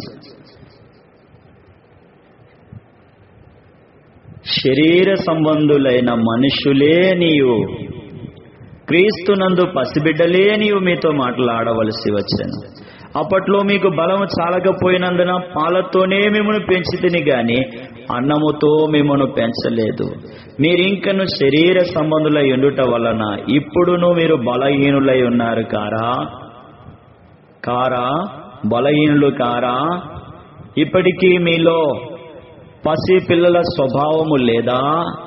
శరీర సంబంధులైన మనుషులే నీవు క్రీస్తునందు పసిబిడ్డలే నీవు మీతో మాట్లాడవలసి వచ్చాను అప్పట్లో మీకు బలము చాలకపోయినందున పాలతోనే మిమ్మల్ని పెంచితిని గాని అన్నముతో మిమ్మల్ని పెంచలేదు మీరింకను శరీర సంబంధులై ఉండుట వలన ఇప్పుడును మీరు బలహీనులై ఉన్నారు కారా కారా బలహీనులు కారా ఇప్పటికీ మీలో పసి పిల్లల స్వభావము లేదా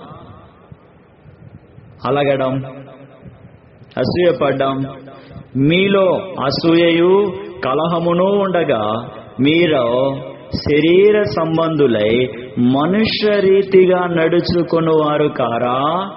అలగడం అసూయపడ్డం మీలో అసూయయు కలహమును ఉండగా మీరు శరీర సంబంధులై మనుష్య రీతిగా నడుచుకుని వారు కారా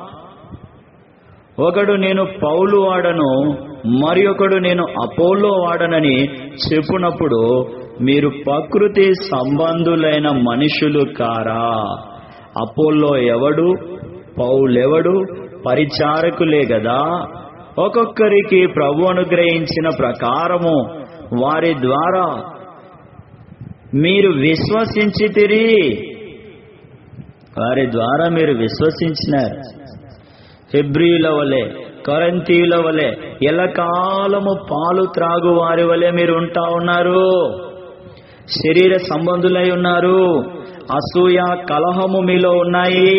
ఒకడు నేను పౌలు వాడను మరి ఒకడు నేను అపోలో వాడనని చెప్పునప్పుడు మీరు ప్రకృతి సంబంధులైన మనుషులు కారా అపోల్లో ఎవడు పౌలెవడు పరిచారకులే గదా ఒక్కొక్కరికి ప్రభు అనుగ్రహించిన ప్రకారము వారి ద్వారా మీరు విశ్వసించితిరి వారి ద్వారా మీరు విశ్వసించినారు హెబ్రియుల వలె కొరంతీయుల వలె ఎల్లకాలము పాలు త్రాగు వారి వలె మీరు ఉంటా ఉన్నారు శరీర సంబంధులై ఉన్నారు అసూయ కలహము మీలో ఉన్నాయి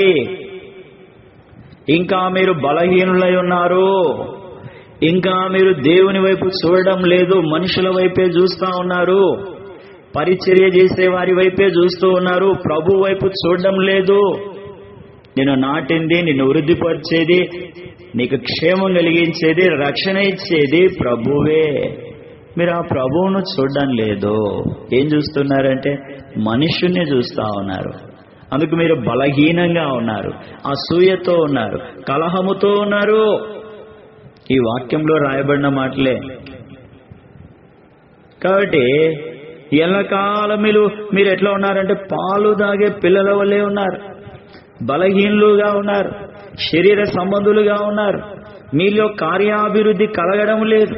ఇంకా మీరు బలహీనులై ఉన్నారు ఇంకా మీరు దేవుని వైపు చూడడం లేదు మనుషుల వైపే చూస్తా ఉన్నారు పరిచర్య చేసే వారి వైపే చూస్తూ ఉన్నారు ప్రభు వైపు చూడడం లేదు నేను నాటింది నిన్ను వృద్ధిపరిచేది నీకు క్షేమం కలిగించేది రక్షణ ఇచ్చేది ప్రభువే మీరు ఆ ప్రభువును చూడడం లేదు ఏం చూస్తున్నారంటే మనుషుణ్ణి చూస్తా ఉన్నారు అందుకు మీరు బలహీనంగా ఉన్నారు అసూయతో ఉన్నారు కలహముతో ఉన్నారు ఈ వాక్యంలో రాయబడిన మాటలే కాబట్టి ఎల్లకాలం మీరు మీరు ఎట్లా ఉన్నారంటే పాలు దాగే పిల్లల వల్లే ఉన్నారు బలహీనులుగా ఉన్నారు శరీర సంబంధులుగా ఉన్నారు మీలో కార్యాభివృద్ధి కలగడం లేదు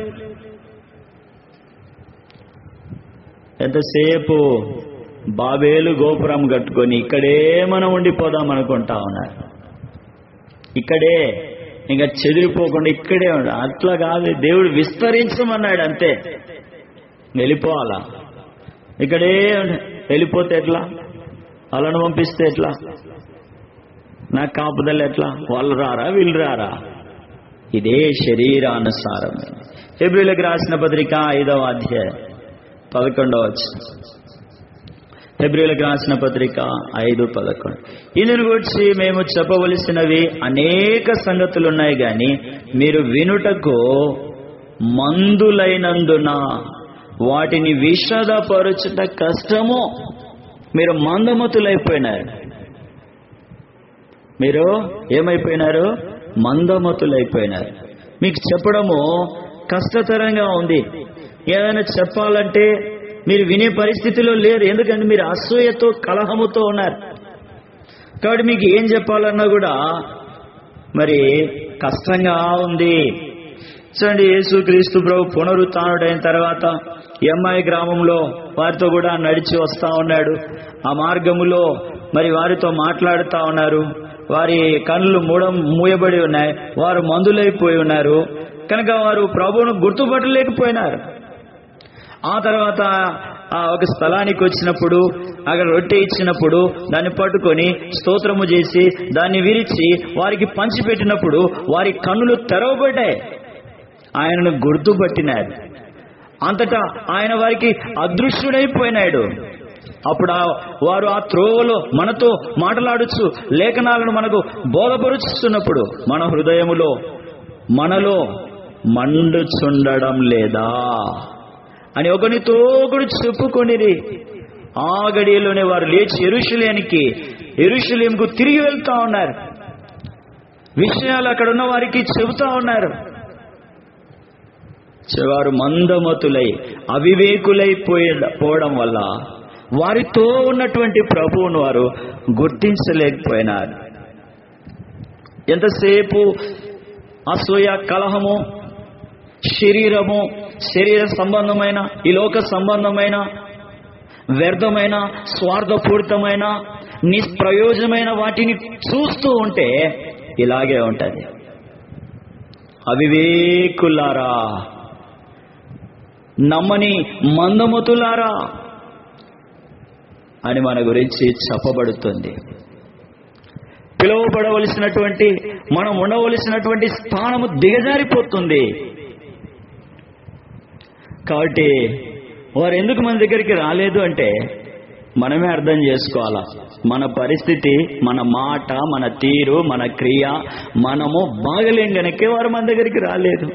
ఎంతసేపు బాబేలు గోపురం కట్టుకొని ఇక్కడే మనం ఉండిపోదాం అనుకుంటా ఉన్నారు ఇక్కడే ఇంకా చెదిరిపోకుండా ఇక్కడే ఉండు అట్లా కాదు దేవుడు విస్తరించమన్నాడు అంతే వెళ్ళిపోవాలా ఇక్కడే ఉండు. వెళ్ళిపోతే ఎట్లా వాళ్ళను పంపిస్తే ఎట్లా నాకు కాపుదలు ఎట్లా వాళ్ళు రారా వీళ్ళు రారా ఇదే శరీరానుసారం ఫిబ్రిలకు రాసిన పత్రిక ఐదవ అధ్యాయం పదకొండవ వచ్చిన ఫిబ్రిలకు రాసిన పత్రిక ఐదు పదకొండు ఇందుని గురించి మేము చెప్పవలసినవి అనేక సంగతులు ఉన్నాయి గాని మీరు వినుటకు మందులైనందున వాటిని విషదపరచుట కష్టము మీరు మందమతులైపోయినారు మీరు ఏమైపోయినారు మందమతులైపోయినారు మీకు చెప్పడము కష్టతరంగా ఉంది ఏదైనా చెప్పాలంటే మీరు వినే పరిస్థితిలో లేరు ఎందుకంటే మీరు అసూయతో కలహముతో ఉన్నారు కాబట్టి మీకు ఏం చెప్పాలన్నా కూడా మరి కష్టంగా ఉంది చూడండి యేసుక్రీస్తు ప్రభు పునరుత్డైన తర్వాత ఎంఐ గ్రామంలో వారితో కూడా నడిచి వస్తా ఉన్నాడు ఆ మార్గములో మరి వారితో మాట్లాడుతా ఉన్నారు వారి కళ్ళు మూడం మూయబడి ఉన్నాయి వారు మందులైపోయి ఉన్నారు కనుక వారు ప్రభువును గుర్తుపట్టలేకపోయినారు ఆ తర్వాత ఆ ఒక స్థలానికి వచ్చినప్పుడు అక్కడ రొట్టె ఇచ్చినప్పుడు దాన్ని పట్టుకొని స్తోత్రము చేసి దాన్ని విరిచి వారికి పంచిపెట్టినప్పుడు వారి కన్నులు తెరవబడ్డాయి ఆయనను గుర్తుపట్టినారు అంతటా ఆయన వారికి అదృశ్యుడైపోయినాడు అప్పుడు ఆ- వారు ఆ త్రోవలో మనతో మాట్లాడుచు లేఖనాలను మనకు బోధపరుచుతున్నప్పుడు మన హృదయములో మనలో మండుచుండడం లేదా అని ఒకనితో ఒకడు చెప్పుకొనిరి ఆ గడియలోనే వారు లేచి ఎరుషులేనికి ఎరుషులేంకు తిరిగి వెళ్తా ఉన్నారు విషయాలు అక్కడ ఉన్న వారికి చెబుతా ఉన్నారు వారు మందమతులై అవివేకులై పోయే పోవడం వల్ల వారితో ఉన్నటువంటి ప్రభువును వారు గుర్తించలేకపోయినారు ఎంతసేపు అసూయ కలహము శరీరము శరీర సంబంధమైన ఈ లోక సంబంధమైన వ్యర్థమైన స్వార్థపూరితమైన నిష్ప్రయోజనమైన వాటిని చూస్తూ ఉంటే ఇలాగే ఉంటది అవివేకులారా నమ్మని మందమతులారా అని మన గురించి చెప్పబడుతుంది పిలువబడవలసినటువంటి మనం ఉండవలసినటువంటి స్థానము దిగజారిపోతుంది కాబట్టి వారు ఎందుకు మన దగ్గరికి రాలేదు అంటే మనమే అర్థం చేసుకోవాలా మన పరిస్థితి మన మాట మన తీరు మన క్రియ మనము బాగలేం గనకే వారు మన దగ్గరికి రాలేదు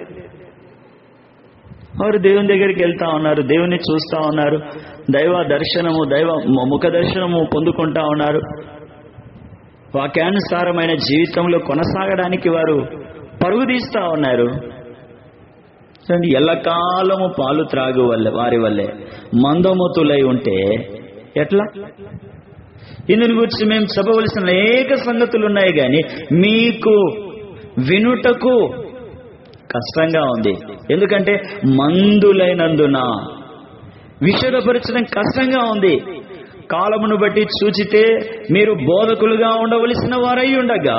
వారు దేవుని దగ్గరికి వెళ్తా ఉన్నారు దేవుని చూస్తా ఉన్నారు దైవ దర్శనము దైవ ముఖ దర్శనము పొందుకుంటా ఉన్నారు వాక్యానుసారమైన జీవితంలో కొనసాగడానికి వారు పరుగు తీస్తా ఉన్నారు చూడండి ఎల్లకాలము పాలు త్రాగు వల్లే వారి వల్లే మందమతులై ఉంటే ఎట్లా ఇందుని గురించి మేము చెప్పవలసిన అనేక సంగతులు ఉన్నాయి కానీ మీకు వినుటకు కష్టంగా ఉంది ఎందుకంటే మందులైనందున విషదపరచడం కష్టంగా ఉంది కాలమును బట్టి చూచితే మీరు బోధకులుగా ఉండవలసిన వారై ఉండగా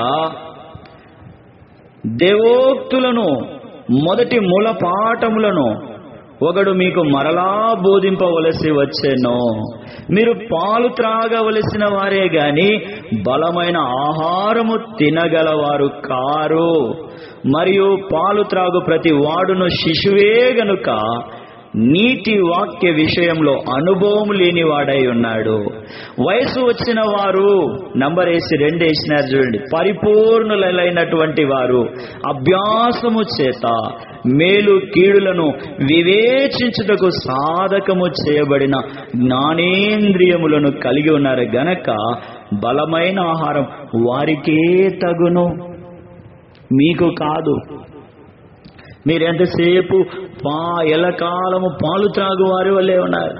దేవోక్తులను మొదటి మూల పాఠములను ఒకడు మీకు మరలా బోధింపవలసి వచ్చెను మీరు పాలు త్రాగవలసిన వారే గాని బలమైన ఆహారము తినగలవారు కారు మరియు పాలు త్రాగు ప్రతి వాడును శిశువే గనుక నీటి వాక్య విషయంలో అనుభవం లేని వాడై ఉన్నాడు వయసు వచ్చిన వారు నంబర్ వేసి రెండు వేసినారు చూడండి పరిపూర్ణులైనటువంటి వారు అభ్యాసము చేత మేలు కీడులను వివేచించుటకు సాధకము చేయబడిన జ్ఞానేంద్రియములను కలిగి ఉన్నారు గనక బలమైన ఆహారం వారికే తగును మీకు కాదు మీరెంతసేపు పా ఎలకాలము పాలు త్రాగు వారి వల్లే ఉన్నారు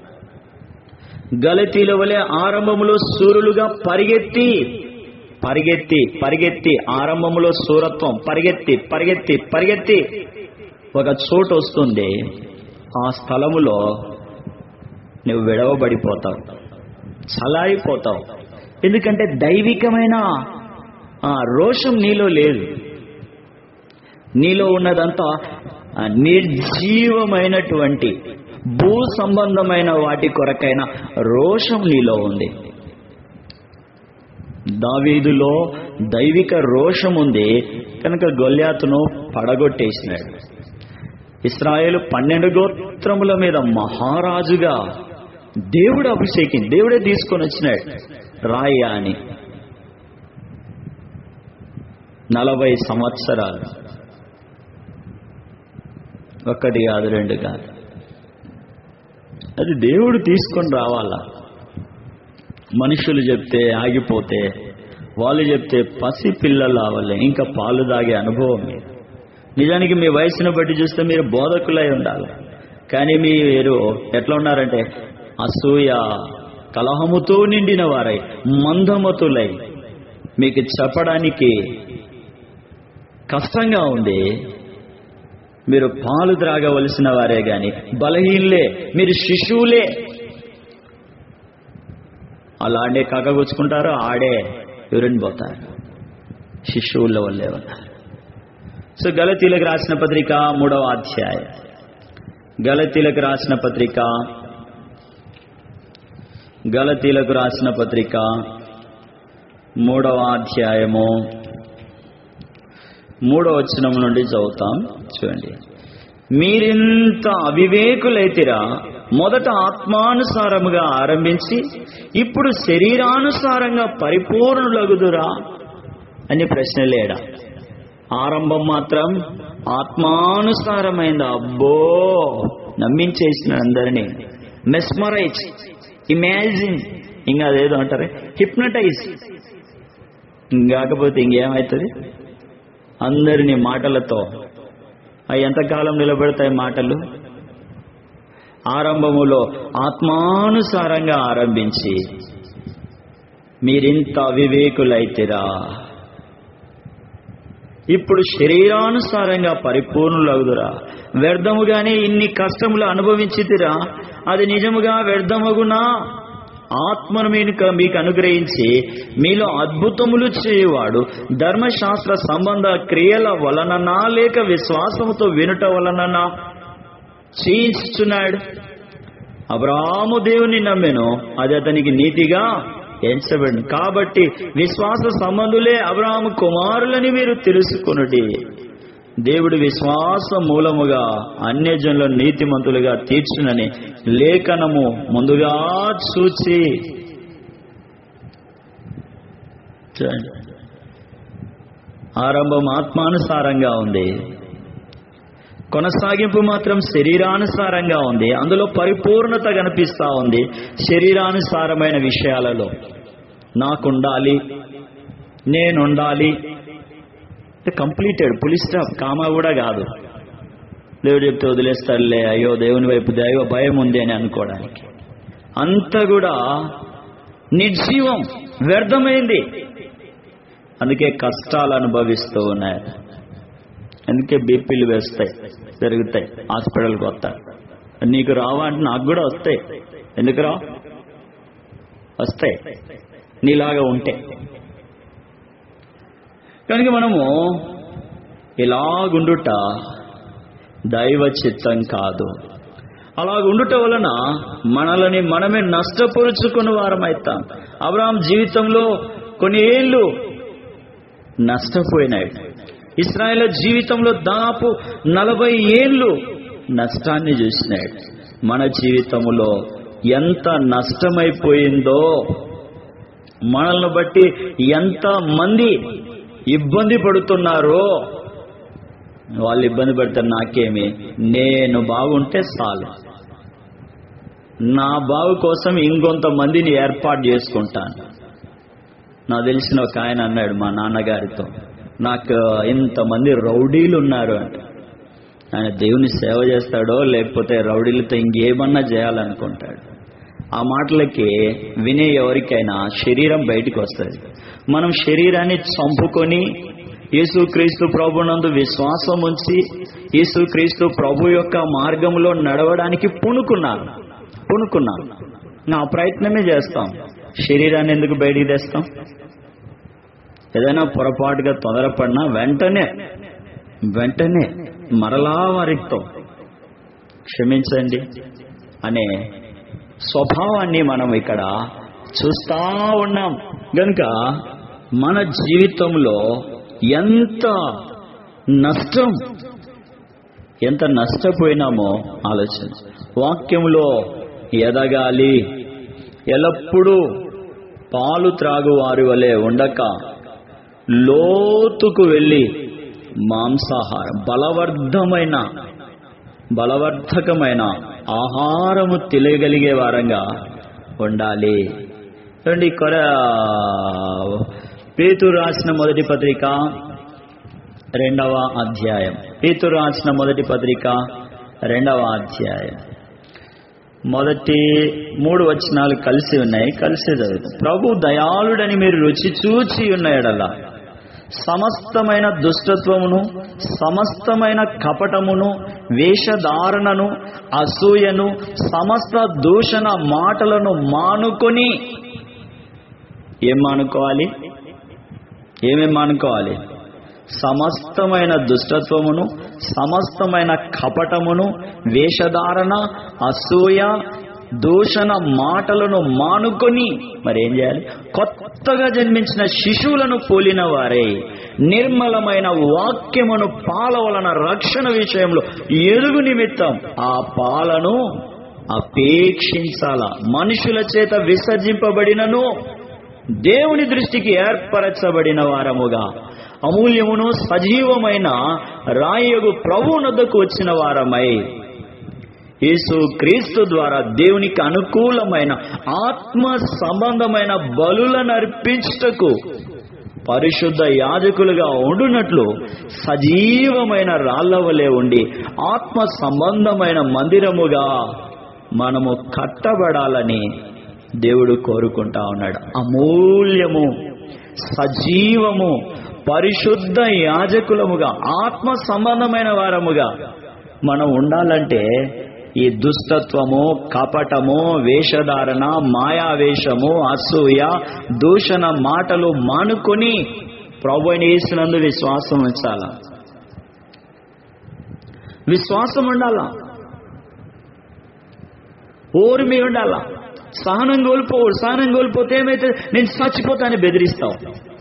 గలతీల వలె ఆరంభములో సూర్యులుగా పరిగెత్తి పరిగెత్తి పరిగెత్తి ఆరంభములో సూరత్వం పరిగెత్తి పరిగెత్తి పరిగెత్తి ఒక చోటు వస్తుంది ఆ స్థలములో నువ్వు విడవబడిపోతావు చలారిపోతావు ఎందుకంటే దైవికమైన ఆ రోషం నీలో లేదు నీలో ఉన్నదంతా ఆ నిర్జీవమైనటువంటి భూ సంబంధమైన వాటి కొరకైన రోషం నీలో ఉంది దావీదులో దైవిక రోషం ఉంది కనుక గొల్యాతును పడగొట్టేసినాడు ఇస్రాయేల్ పన్నెండు గోత్రముల మీద మహారాజుగా దేవుడు అభిషేకం దేవుడే తీసుకొని వచ్చినాడు రాయ అని నలభై సంవత్సరాలు ఒక్కటి కాదు రెండు కాదు అది దేవుడు తీసుకొని రావాలా మనుషులు చెప్తే ఆగిపోతే వాళ్ళు చెప్తే పసి పిల్లలు అవ్వలే ఇంకా పాలు తాగే అనుభవం లేదు నిజానికి మీ వయసును బట్టి చూస్తే మీరు బోధకులై ఉండాలి కానీ మీరు ఎట్లా ఉన్నారంటే అసూయ కలహముతో నిండిన వారై మందమతులై మీకు చెప్పడానికి కష్టంగా ఉంది మీరు పాలు త్రాగవలసిన వారే గాని బలహీనలే మీరు శిశువులే అలా ఆడే కాకగుచ్చుకుంటారు ఆడే యూరిన్ పోతారు శిశువుల వల్లే ఉన్నారు సో గలతీలకు రాసిన పత్రిక మూడవ అధ్యాయం గలతీలకు రాసిన పత్రిక గలతీలకు రాసిన పత్రిక మూడవ అధ్యాయము మూడవ వచనం నుండి చదువుతాం చూడండి మీరింత అవివేకులైతిరా మొదట ఆత్మానుసారముగా ఆరంభించి ఇప్పుడు శరీరానుసారంగా పరిపూర్ణులగుదురా అని ప్రశ్న లేడా ఆరంభం మాత్రం ఆత్మానుసారమైంది అబ్బో నమ్మించేసిన అందరినీ మెస్మరైజ్ ఇమాజిన్ ఇంకా అదేదో అంటారే హిప్నటైజ్ ఇంకాకపోతే ఇంకేమవుతుంది అందరినీ మాటలతో అవి ఎంతకాలం నిలబెడతాయి మాటలు ఆరంభములో ఆత్మానుసారంగా ఆరంభించి మీరింత అవివేకులైతిరా ఇప్పుడు శరీరానుసారంగా పరిపూర్ణులగుదురా వ్యర్థముగానే ఇన్ని కష్టములు అనుభవించితిరా అది నిజముగా వ్యర్థమగునా ఆత్మను మీకు మీకు అనుగ్రహించి మీలో అద్భుతములు చేయువాడు ధర్మశాస్త్ర సంబంధ క్రియల వలననా లేక విశ్వాసముతో వినుట వలననా చేయించుచున్నాడు అబ్రాము దేవుని నమ్మెను అది అతనికి నీతిగా ఎంచబడి కాబట్టి విశ్వాస సంబంధులే అబ్రాహము కుమారులని మీరు తెలుసుకొనుడి దేవుడు విశ్వాస మూలముగా అన్యజనులను నీతిమంతులుగా తీర్చునని లేఖనము ముందుగా చూచి చూడండి. ఆరంభం ఆత్మానుసారంగా ఉంది కొనసాగింపు మాత్రం శరీరానుసారంగా ఉంది అందులో పరిపూర్ణత కనిపిస్తా ఉంది శరీరానుసారమైన విషయాలలో నాకుండాలి నేనుండాలి కంప్లీటెడ్ పులి స్టాప్ కామా కూడా కాదు దేవుడు చెప్తే వదిలేస్తాడులే అయ్యో దేవుని వైపు దైవ భయం ఉంది అని అనుకోవడానికి అంతా కూడా నిర్జీవం వ్యర్థమైంది అందుకే కష్టాలు అనుభవిస్తూ ఉన్నాయి అందుకే బీపీలు వేస్తాయి జరుగుతాయి హాస్పిటల్కి వస్తారు నీకు రావా అంటే నాకు కూడా వస్తాయి ఎందుకు రా వస్తాయి నీలాగా ఉంటే కనుక మనము ఇలాగుండుట దైవ చిత్తం కాదు అలాగుండుట వలన మనలని మనమే నష్టపరుచుకున్న వారమైతాం అబ్రాహం జీవితంలో కొన్ని ఏళ్ళు నష్టపోయినాయి ఇస్రాయేల్ జీవితంలో దాదాపు నలభై ఏళ్ళు నష్టాన్ని చూసినాడు మన జీవితంలో ఎంత నష్టమైపోయిందో మనల్ని బట్టి ఎంత మంది ఇబ్బంది పడుతున్నారో వాళ్ళు ఇబ్బంది పడతారు నాకేమి నేను బాగుంటే చాలు నా బాగు కోసం ఇంకొంతమందిని ఏర్పాటు చేసుకుంటాను నాకు తెలిసిన ఒక ఆయన అన్నాడు మా నాన్నగారితో నాకు ఇంతమంది రౌడీలు ఉన్నారు అంటే ఆయన దేవుని సేవ చేస్తాడో లేకపోతే రౌడీలతో ఇంకేమన్నా చేయాలనుకుంటాడు ఆ మాటలకి వినే ఎవరికైనా శరీరం బయటికి వస్తుంది మనం శరీరాన్ని చంపుకొని యేసుక్రీస్తు ప్రభునందు విశ్వాసం ఉంచి యేసుక్రీస్తు ప్రభు యొక్క మార్గంలో నడవడానికి పూనుకున్నాను పూనుకున్నాను నా ప్రయత్నమే చేస్తాం శరీరాన్ని ఎందుకు బయటికి తెస్తాం ఏదైనా పొరపాటుగా తొందరపడినా వెంటనే వెంటనే మరలా వారితో క్షమించండి అనే స్వభావాన్ని మనం ఇక్కడ చూస్తా ఉన్నాం గనుక మన జీవితంలో ఎంత నష్టం ఎంత నష్టపోయినామో ఆలోచన వాక్యంలో ఎదగాలి ఎల్లప్పుడూ పాలు త్రాగు వారి వలె ఉండక లోతుకు వెళ్ళి మాంసాహారం బలవర్ధమైన బలవర్ధకమైన ఆహారము తెలియగలిగే వారంగా ఉండాలి చూడండి కొర పేతురు రాసిన మొదటి పత్రిక రెండవ అధ్యాయం పేతురు రాసిన మొదటి పత్రిక రెండవ అధ్యాయం మొదటి మూడు వచనాలు కలిసి ఉన్నాయి కలిసి చదువుతాం ప్రభు దయాళుడని మీరు రుచి చూచి ఉన్నాయడలా సమస్తమైన దుష్టత్వమును సమస్తమైన కపటమును వేషధారణను అసూయను సమస్త దూషణ మాటలను మానుకొని ఏం మానుకోవాలి ఏమేం మానుకోవాలి సమస్తమైన దుష్టత్వమును సమస్తమైన కపటమును వేషధారణ అసూయ దూషణ మాటలను మానుకొని మరి ఏం చేయాలి కొత్తగా జన్మించిన శిశువులను పోలిన వారే నిర్మలమైన వాక్యమును పాల వలన రక్షణ విషయంలో ఎరుగు నిమిత్తం ఆ పాలను అపేక్షించాల మనుషుల చేత విసర్జింపబడినను దేవుని దృష్టికి ఏర్పరచబడిన వారముగా అమూల్యమును సజీవమైన రాయగు ప్రభునద్దకు వచ్చిన వారమై యేసు క్రీస్తు ద్వారా దేవునికి అనుకూలమైన ఆత్మ సంబంధమైన బలులను అర్పించుటకు పరిశుద్ధ యాజకులుగా ఉండునట్లు సజీవమైన రాళ్ల వలె ఉండి ఆత్మ సంబంధమైన మందిరముగా మనము కట్టబడాలని దేవుడు కోరుకుంటా ఉన్నాడు అమూల్యము సజీవము పరిశుద్ధ యాజకులముగా ఆత్మ సంబంధమైన వారముగా మనం ఉండాలంటే ఈ దుస్తత్వము కపటము వేషధారణ మాయావేషము అసూయ దూషణ మాటలు మానుకొని ప్రభు వేసినందు విశ్వాసం ఉంచాల విశ్వాసం ఉండాలా ఓర్మి ఉండాలా సహనం కోల్పోవు సహనం కోల్పోతే ఏమైతే నేను చచ్చిపోతానని బెదిరిస్తావు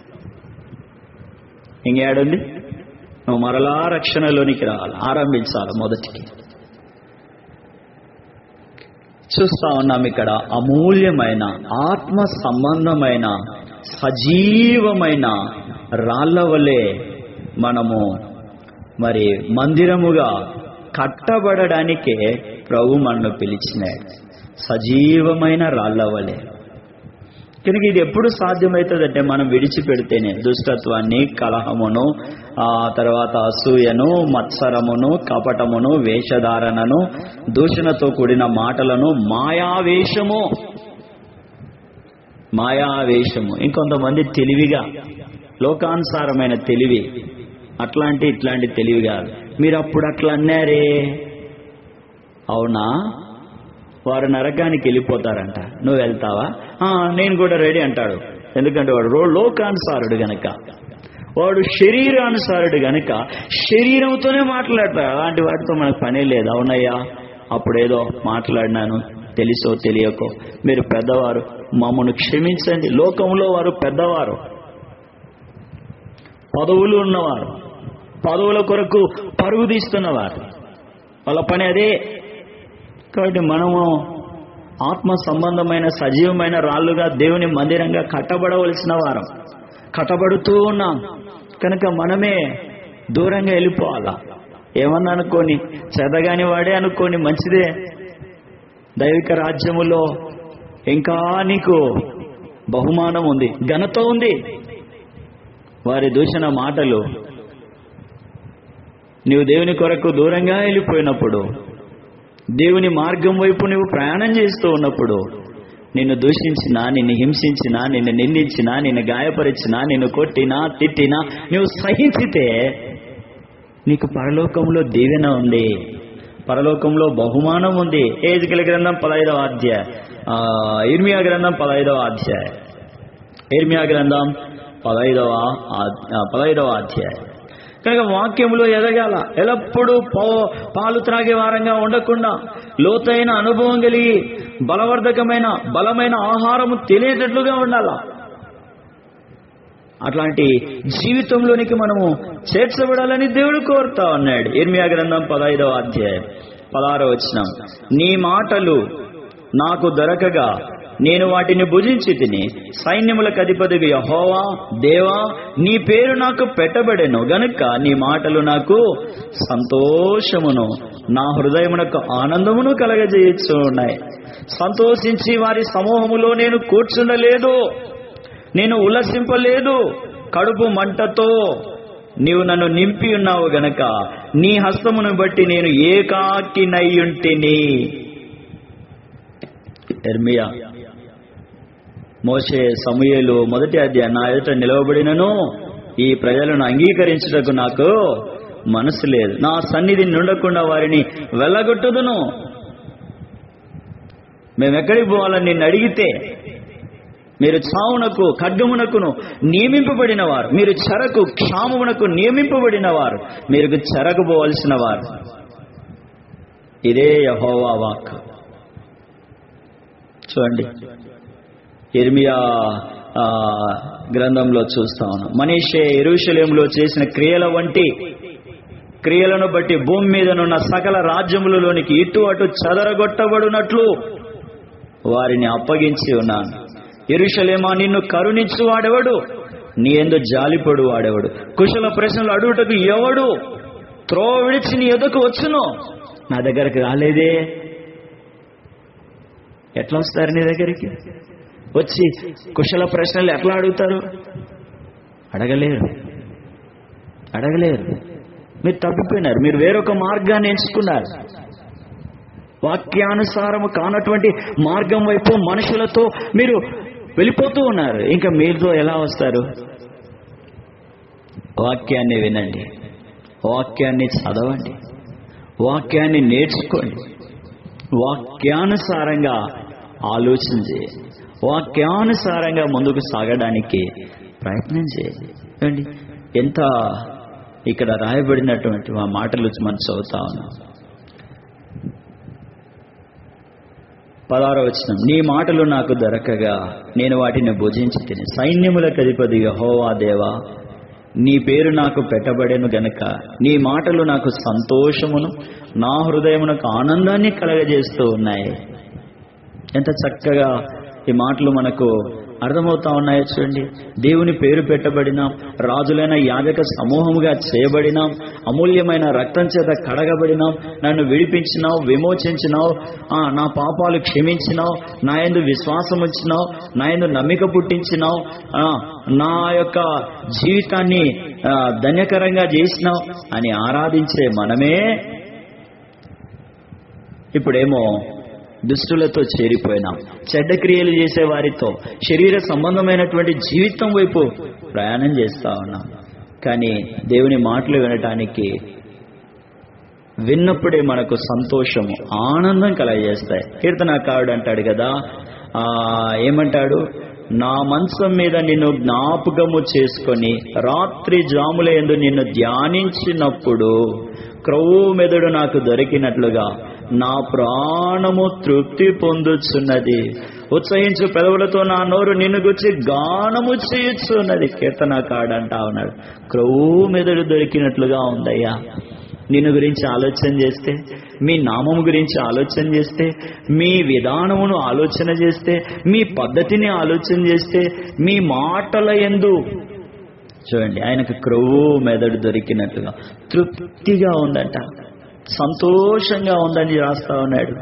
ఇంకేడుంది నువ్వు మరలా రక్షణలోనికి రావాలి ఆరంభించాలి మొదటికి చూస్తా ఉన్నాం ఇక్కడ అమూల్యమైన ఆత్మ సంబంధమైన సజీవమైన రాళ్ల వలె మనము మరి మందిరముగా కట్టబడడానికే ప్రభు మనను పిలిచినాడు సజీవమైన రాళ్ల వలె కనుక ఇది ఎప్పుడు సాధ్యమవుతుందంటే మనం విడిచిపెడితేనే దుష్టత్వాన్ని కలహమును ఆ తర్వాత అసూయను మత్సరమును కపటమును వేషధారణను దూషణతో కూడిన మాటలను మాయావేషము మాయావేషము ఇంకొంతమంది తెలివిగా లోకానుసారమైన తెలివి అట్లాంటి ఇట్లాంటి తెలివి కాదు మీరు అప్పుడు అట్లా అన్నారే అవునా వారు నరకానికి వెళ్ళిపోతారంట నువ్వు వెళ్తావా "ఆ, నేను కూడా రెడీ అంటాడు ఎందుకంటే వాడు రో లోకానుసారుడు గనక వాడు శరీరానుసారుడు గనక శరీరంతోనే మాట్లాడతాడు అలాంటి వాటితో మనకు పనే లేదు అవునయ్యా అప్పుడేదో మాట్లాడినాను తెలుసో తెలియకో మీరు పెద్దవారు మమ్మను క్షమించండి లోకంలో వారు పెద్దవారు పదవులు ఉన్నవారు పదవుల కొరకు పరుగు తీస్తున్నవారు వాళ్ళ పని అదే కాబట్టి మనము ఆత్మ సంబంధమైన సజీవమైన రాళ్ళుగా దేవుని మందిరంగా కట్టబడవలసిన వారం కట్టబడుతూ ఉన్నాం కనుక మనమే దూరంగా వెళ్ళిపోవాలా ఏమన్నా అనుకోని చెదగాని వాడే అనుకోని మంచిదే దైవిక రాజ్యములో ఇంకా నీకు బహుమానం ఉంది ఘనత ఉంది వారి దూషణ మాటలు నీవు దేవుని కొరకు దూరంగా వెళ్ళిపోయినప్పుడు దేవుని మార్గం వైపు నువ్వు ప్రయాణం చేస్తూ ఉన్నప్పుడు నిన్ను దూషించినా నిన్ను హింసించినా నిన్ను నిందించినా నిన్ను గాయపరిచినా నిన్ను కొట్టినా తిట్టినా నువ్వు సహించితే నీకు పరలోకంలో దీవెన ఉంది పరలోకంలో బహుమానం ఉంది ఏజికల గ్రంథం పదహైదవ అధ్యాయ ఆ, ఇర్మియా గ్రంథం పదహైదవ అధ్యాయ ఇర్మియా గ్రంథం పదహైదవ ఆ- ఆ, పదహైదవ అధ్యాయం కనుక వాక్యములో ఎదగాల ఎల్లప్పుడూ పా- పాలు త్రాగే వారంగా ఉండకుండా లోతైన అనుభవం కలిగి బలవర్ధకమైన బలమైన ఆహారము తెలియటట్లుగా ఉండాలా అట్లాంటి జీవితంలోనికి మనము చేర్చబడాలని దేవుడు కోరుతా ఉన్నాడు ఇర్మియా గ్రంథం పదహైదవ అధ్యాయం పదహారవ వచనం నీ మాటలు నాకు దొరకగా నేను వాటిని భుజించి తిని సైన్యములకు అధిపతిగా యహోవా దేవా నీ పేరు నాకు పెట్టబడెను గనుక నీ మాటలు నాకు సంతోషమును నా హృదయమునకు ఆనందమును కలగజేయచ్చు ఉన్నాయి సంతోషించి వారి సమూహములో నేను కూర్చుండలేదు నేను ఉల్లసింపలేదు కడుపు మంటతో నీవు నన్ను నింపి ఉన్నావు గనక నీ హస్తమును బట్టి నేను ఏకాకినయ్యుంటిని ఎర్మియా మోసే సమూయేలు మొదటి అధ్యాయం నా ఎదుట నిలవబడినను ఈ ప్రజలను అంగీకరించుటకు నాకు మనసు లేదు నా సన్నిధి నుండకుండా వారిని వెళ్ళగొట్టుదును మేము ఎక్కడికి పోవాలని నిన్ను అడిగితే మీరు చావునకు ఖడ్గమునకును నియమింపబడిన వారు మీరు చెరకు క్షామమునకు నియమింపబడిన వారు మీరు చెరకు పోవలసిన వారు ఇదే యహోవా వాక్ చూడండి ఇర్మియా ఆ, గ్రంథంలో చూస్తా ఉన్నాం మనీషే ఎరుషలేంలో చేసిన క్రియల వంటి క్రియలను బట్టి భూమి మీదనున్న సకల రాజ్యములలోనికి ఇటు అటు చెదరగొట్టబడినట్లు వారిని అప్పగించి ఉన్నాను ఎరుషలేమా నిన్ను కరుణించు వాడెవడు నీ ఎందు జాలిపడు వాడెవడు కుశల ప్రశ్నలు అడుగుటకు ఎవడు త్రోవ విడిచి నీ ఎదుకు వచ్చును నా దగ్గరికి రాలేదే ఎట్లా వస్తారు నీ దగ్గరికి వచ్చి కుశల ప్రశ్నలు ఎట్లా అడుగుతారు అడగలేరు అడగలేరు మీరు తప్పిపోయినారు మీరు వేరొక మార్గాన్ని ఎంచుకున్నారు వాక్యానుసారము కానటువంటి మార్గం వైపు మనుషులతో మీరు వెళ్ళిపోతూ ఉన్నారు ఇంకా మీతో ఎలా వస్తారు వాక్యాన్ని వినండి వాక్యాన్ని చదవండి వాక్యాన్ని నేర్చుకోండి వాక్యానుసారంగా ఆలోచన చేయండి వాక్యానుసారంగా ముందుకు సాగడానికి ప్రయత్నం చేయండి ఏమండి ఎంత ఇక్కడ రాయబడినటువంటి మా మాటలు మనం చదువుతా ఉన్నాం పదారో వచనం నీ మాటలు నాకు దొరకగా నేను వాటిని భుజించి తిని సైన్యములకు అధిపతి యహోవా దేవా నీ పేరు నాకు పెట్టబడెను గనక నీ మాటలు నాకు సంతోషమును నా హృదయమునకు ఆనందాన్ని కలగజేస్తూ ఉన్నాయి ఎంత చక్కగా ఈ మాటలు మనకు అర్థమవుతా ఉన్నాయో చూడండి దేవుని పేరు పెట్టబడినాం రాజులైన యాజక సమూహముగా చేయబడినాం అమూల్యమైన రక్తం చేత కడగబడినాం నన్ను విడిపించినావు విమోచించినావు ఆ, నా పాపాలు క్షమించినావు నా యందు విశ్వాసం ఉంచినావు నా యందు నమ్మిక పుట్టించినావు ఆ, నా యొక్క జీవితాన్ని ఆ, ధన్యకరంగా చేసినావు అని ఆరాధించే మనమే ఇప్పుడేమో దుష్టులతో చేరిపోయినాం చెడ్డ క్రియలు చేసే వారితో శరీర సంబంధమైనటువంటి జీవితం వైపు ప్రయాణం చేస్తా ఉన్నాం కానీ దేవుని మాటలు వినటానికి విన్నప్పుడే మనకు సంతోషము ఆనందం కలగజేస్తాయి కీర్తనాకారుడు అంటాడు కదా ఆ ఏమంటాడు నా మంచం మీద నిన్ను జ్ఞాపకము చేసుకొని రాత్రి జాముల ఎందు నిన్ను ధ్యానించినప్పుడు క్రొవ్వు మెదడు నాకు దొరికినట్లుగా నా ప్రాణము తృప్తి పొందుచున్నది ఉత్సహించు పెదవులతో నా నోరు నిన్ను గుచ్చి గానము చేయుచున్నది కీర్తనాకాడు అంటా ఉన్నాడు క్రొవ్వు మెదడు దొరికినట్లుగా ఉందయ్యా నిన్ను గురించి ఆలోచన చేస్తే మీ నామము గురించి ఆలోచన చేస్తే మీ విధానమును ఆలోచన చేస్తే మీ పద్ధతిని ఆలోచన చేస్తే మీ మాటల ఎందు చూడండి ఆయనకు క్రొవ్వు మెదడు దొరికినట్లుగా తృప్తిగా ఉందంట సంతోషంగా ఉందని రాస్తా ఉన్నాడు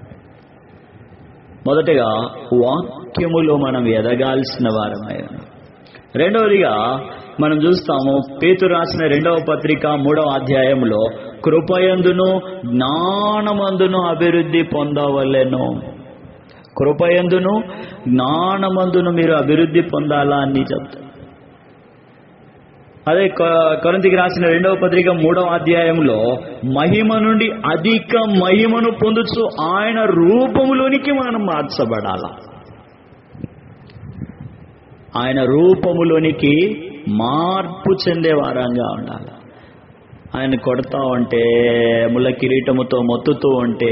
మొదటగా వాక్యములో మనం ఎదగాల్సిన వారమై ఉన్నాం రెండవదిగా మనం చూస్తాము పేతు రాసిన రెండవ పత్రిక మూడవ అధ్యాయంలో కృపయందును జ్ఞానమందును అభివృద్ధి పొందవలెను కృపయందును జ్ఞానమందును మీరు అభివృద్ధి పొందాలా అని చెప్తారు అదే కొ- కొరింథీకి రాసిన రెండవ పత్రిక మూడవ అధ్యాయంలో మహిమ నుండి అధిక మహిమను పొందుచు ఆయన రూపములోనికి మనం మార్చబడాల ఆయన రూపములోనికి మార్పు చెందే వారంగా ఉండాలి ఆయన కొడతా ఉంటే ముళ్ళ కిరీటముతో మొత్తుతూ ఉంటే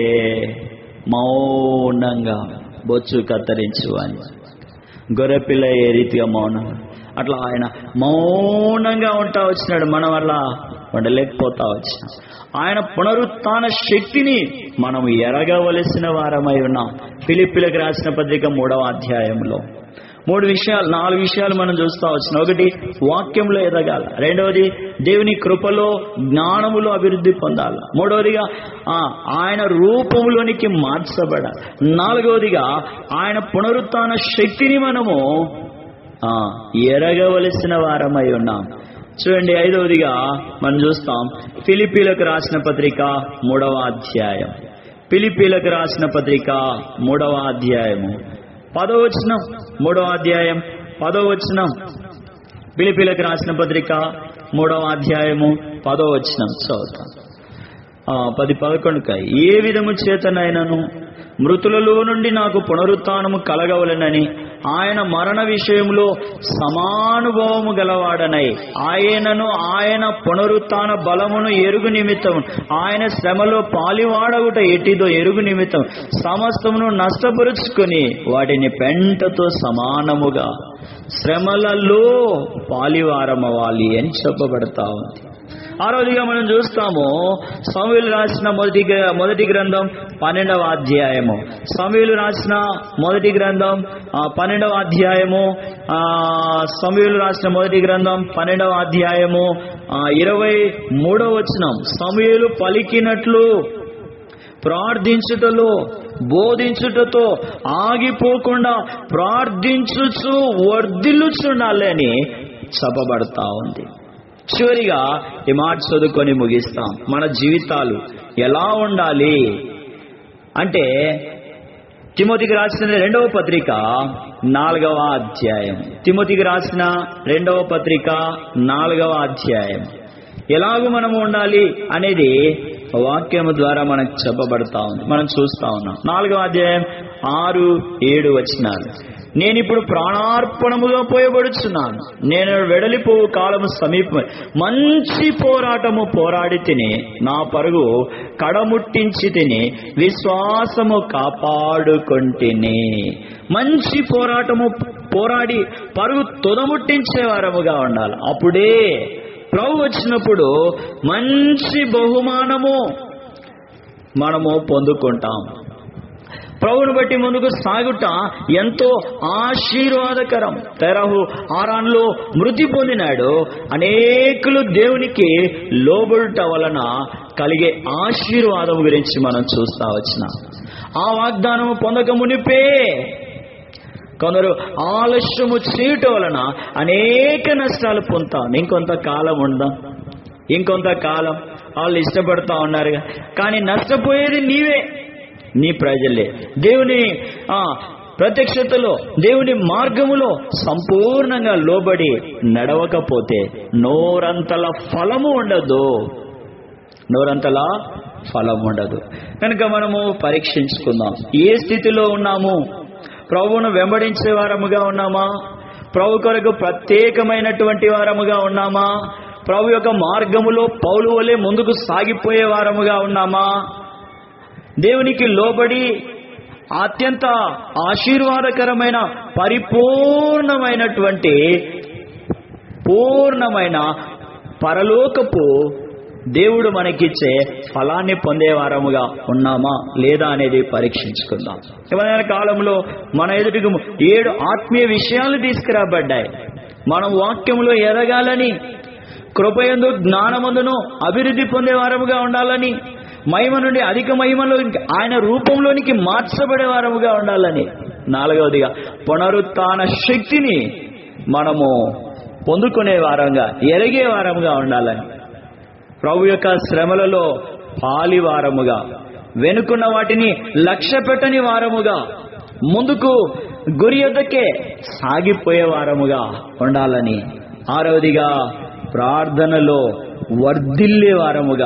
మౌనంగా బొచ్చు కత్తిరించు అని గొర్రెపిల్ల ఏ రీతిగా మౌనం అట్లా ఆయన మౌనంగా ఉంటా వచ్చినాడు మనం అలా ఉండలేకపోతా వచ్చినాం ఆయన పునరుత్థాన శక్తిని మనం ఎరగవలసిన వారమై ఉన్నాం ఫిలిపిలకు రాసిన పత్రిక మూడవ అధ్యాయంలో మూడు విషయాలు నాలుగు విషయాలు మనం చూస్తా వచ్చిన ఒకటి వాక్యంలో ఎదగాల రెండవది దేవుని కృపలో జ్ఞానములో అభివృద్ధి పొందాలి మూడవదిగా ఆ, ఆయన రూపంలోనికి మార్చబడాలి నాలుగవదిగా ఆయన పునరుత్థాన శక్తిని మనము ఆ, ఎరగవలసిన వారమై ఉన్నాం చూడండి ఐదవదిగా మనం చూస్తాం ఫిలిపీలకు రాసిన పత్రిక మూడవ అధ్యాయం ఫిలిపీలకు రాసిన పత్రిక మూడవ అధ్యాయము పదవచనం మూడవ అధ్యాయం పదవచనం ఫిలిపీలకు రాసిన పత్రిక మూడవ అధ్యాయము పదవచనం చదువుతాం ఆ, పది పదకొండుక ఏ విధము చేతనైనను మృతులలో నుండి నాకు పునరుత్నము కలగవలెనని ఆయన మరణ విషయంలో సమానుభవము గలవాడనై ఆయనను ఆయన పునరుత్న బలమును ఎరుగు నిమిత్తం ఆయన శ్రమలో పాలివాడగుట ఎట్టిదో ఎరుగు నిమిత్తం సమస్తమును నష్టపరుచుకొని వాటిని పెంటతో సమానముగా శ్రమలలో పాలివారమవాలి అని చెప్పబడతా ఉంది ఆ రోజుగా మనం చూస్తాము సమీలు రాసిన మొదటి గ్ర- మొదటి గ్రంథం పన్నెండవ అధ్యాయము సమీలు రాసిన మొదటి గ్రంథం ఆ, పన్నెండవ అధ్యాయము ఆ సమీలు రాసిన మొదటి గ్రంథం పన్నెండవ అధ్యాయము ఆ, ఇరవై మూడవ వచనం సమీలు పలికినట్లు ప్రార్థించుటలో బోధించుటతో ఆగిపోకుండా ప్రార్థించుచు వర్ధిల్లుచుండాలి అని చెప్పబడతా ఉంది చివరిగా ఈ మాట చదువుకొని ముగిస్తాం మన జీవితాలు ఎలా ఉండాలి అంటే తిమోతికి రాసిన రెండవ పత్రిక నాలుగవ అధ్యాయం తిమోతికి రాసిన రెండవ పత్రిక నాలుగవ అధ్యాయం ఎలాగూ మనము ఉండాలి అనేది వాక్యము ద్వారా మనకు చెప్పబడతా ఉంది మనం చూస్తా ఉన్నాం నాలుగవ అధ్యాయం ఆరు ఏడు వచ్చినారు నేను ఇప్పుడు ప్రాణార్పణముగా పోయబడుచున్నాను నేను వెడలిపోవు కాలము సమీపం మంచి పోరాటము పోరాడి తిని నా పరుగు కడముట్టించి తిని విశ్వాసము కాపాడుకొంటిని మంచి పోరాటము పోరాడి పరుగు తొదముట్టించే వారముగా ఉండాలి అప్పుడే ప్రభు వచ్చినప్పుడు మంచి బహుమానము మనము పొందుకుంటాం ప్రభుని బట్టి ముందుకు సాగుట ఎంతో ఆశీర్వాదకరం తెరహు ఆరాన్లో మృతి పొందినాడు అనేకులు దేవునికి లోబడుట వలన కలిగే ఆశీర్వాదం గురించి మనం చూస్తా వచ్చిన ఆ వాగ్దానం పొందక మునిపే కొందరు ఆలస్యము చేయటం వలన అనేక నష్టాలు పొందుతాం ఇంకొంత కాలం ఉందాం ఇంకొంత కాలం వాళ్ళు ఇష్టపడతా ఉన్నారుగా కానీ నష్టపోయేది నీవే నీ ప్రజలే దేవుని ఆ ప్రత్యక్షతలో దేవుని మార్గములో సంపూర్ణంగా లోబడి నడవకపోతే నోరంతల ఫలము ఉండదు నోరంతలా ఫలం ఉండదు కనుక మనము పరీక్షించుకుందాం ఏ స్థితిలో ఉన్నాము ప్రభువును వెంబడించే వారముగా ఉన్నామా ప్రభు కొరకు ప్రత్యేకమైనటువంటి వారముగా ఉన్నామా ప్రభు యొక్క మార్గములో పౌలు వలె ముందుకు సాగిపోయే వారముగా ఉన్నామా దేవునికి లోబడి అత్యంత ఆశీర్వాదకరమైన పరిపూర్ణమైనటువంటి పూర్ణమైన పరలోకపు దేవుడు మనకిచ్చే ఫలాన్ని పొందే వారముగా ఉన్నామా లేదా అనేది పరీక్షించుకుందాం ఇవాళ కాలంలో మన ఎదుటికి ఏడు ఆత్మీయ విషయాలు తీసుకురాబడ్డాయి మనం వాక్యములో ఎదగాలని కృపయందు జ్ఞానమందును అభివృద్ధి పొందే వారముగా ఉండాలని మహిమ నుండి అధిక మహిమలో ఆయన రూపంలోనికి మార్చబడే వారముగా ఉండాలని నాలుగవదిగా పునరుత్న శక్తిని మనము పొందుకునే వారంగా ఎరిగే వారముగా ఉండాలని ప్రభు యొక్క శ్రమలలో పాలి వారముగా వెనుకున్న వాటిని లక్ష్య పెట్టని వారముగా ముందుకు గురి యొద్దకే సాగిపోయే వారముగా ఉండాలని ఆరవదిగా ప్రార్థనలో వర్ధిల్లే వారముగా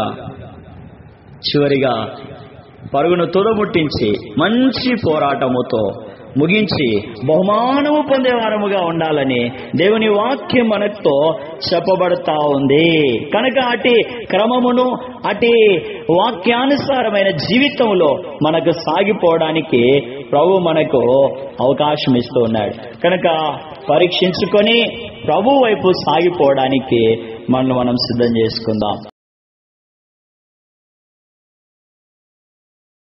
చివరిగా పరుగును తొడముట్టించి మంచి పోరాటముతో ముగించి బహుమానము పొందే వారముగా ఉండాలని దేవుని వాక్యం మనతో చెప్పబడతా ఉంది కనుక అటు క్రమమును అటు వాక్యానుసారమైన జీవితంలో మనకు సాగిపోవడానికి ప్రభు మనకు అవకాశం ఇస్తూ ఉన్నాడు కనుక పరీక్షించుకొని ప్రభు వైపు సాగిపోవడానికి మనం మనం సిద్ధం చేసుకుందాం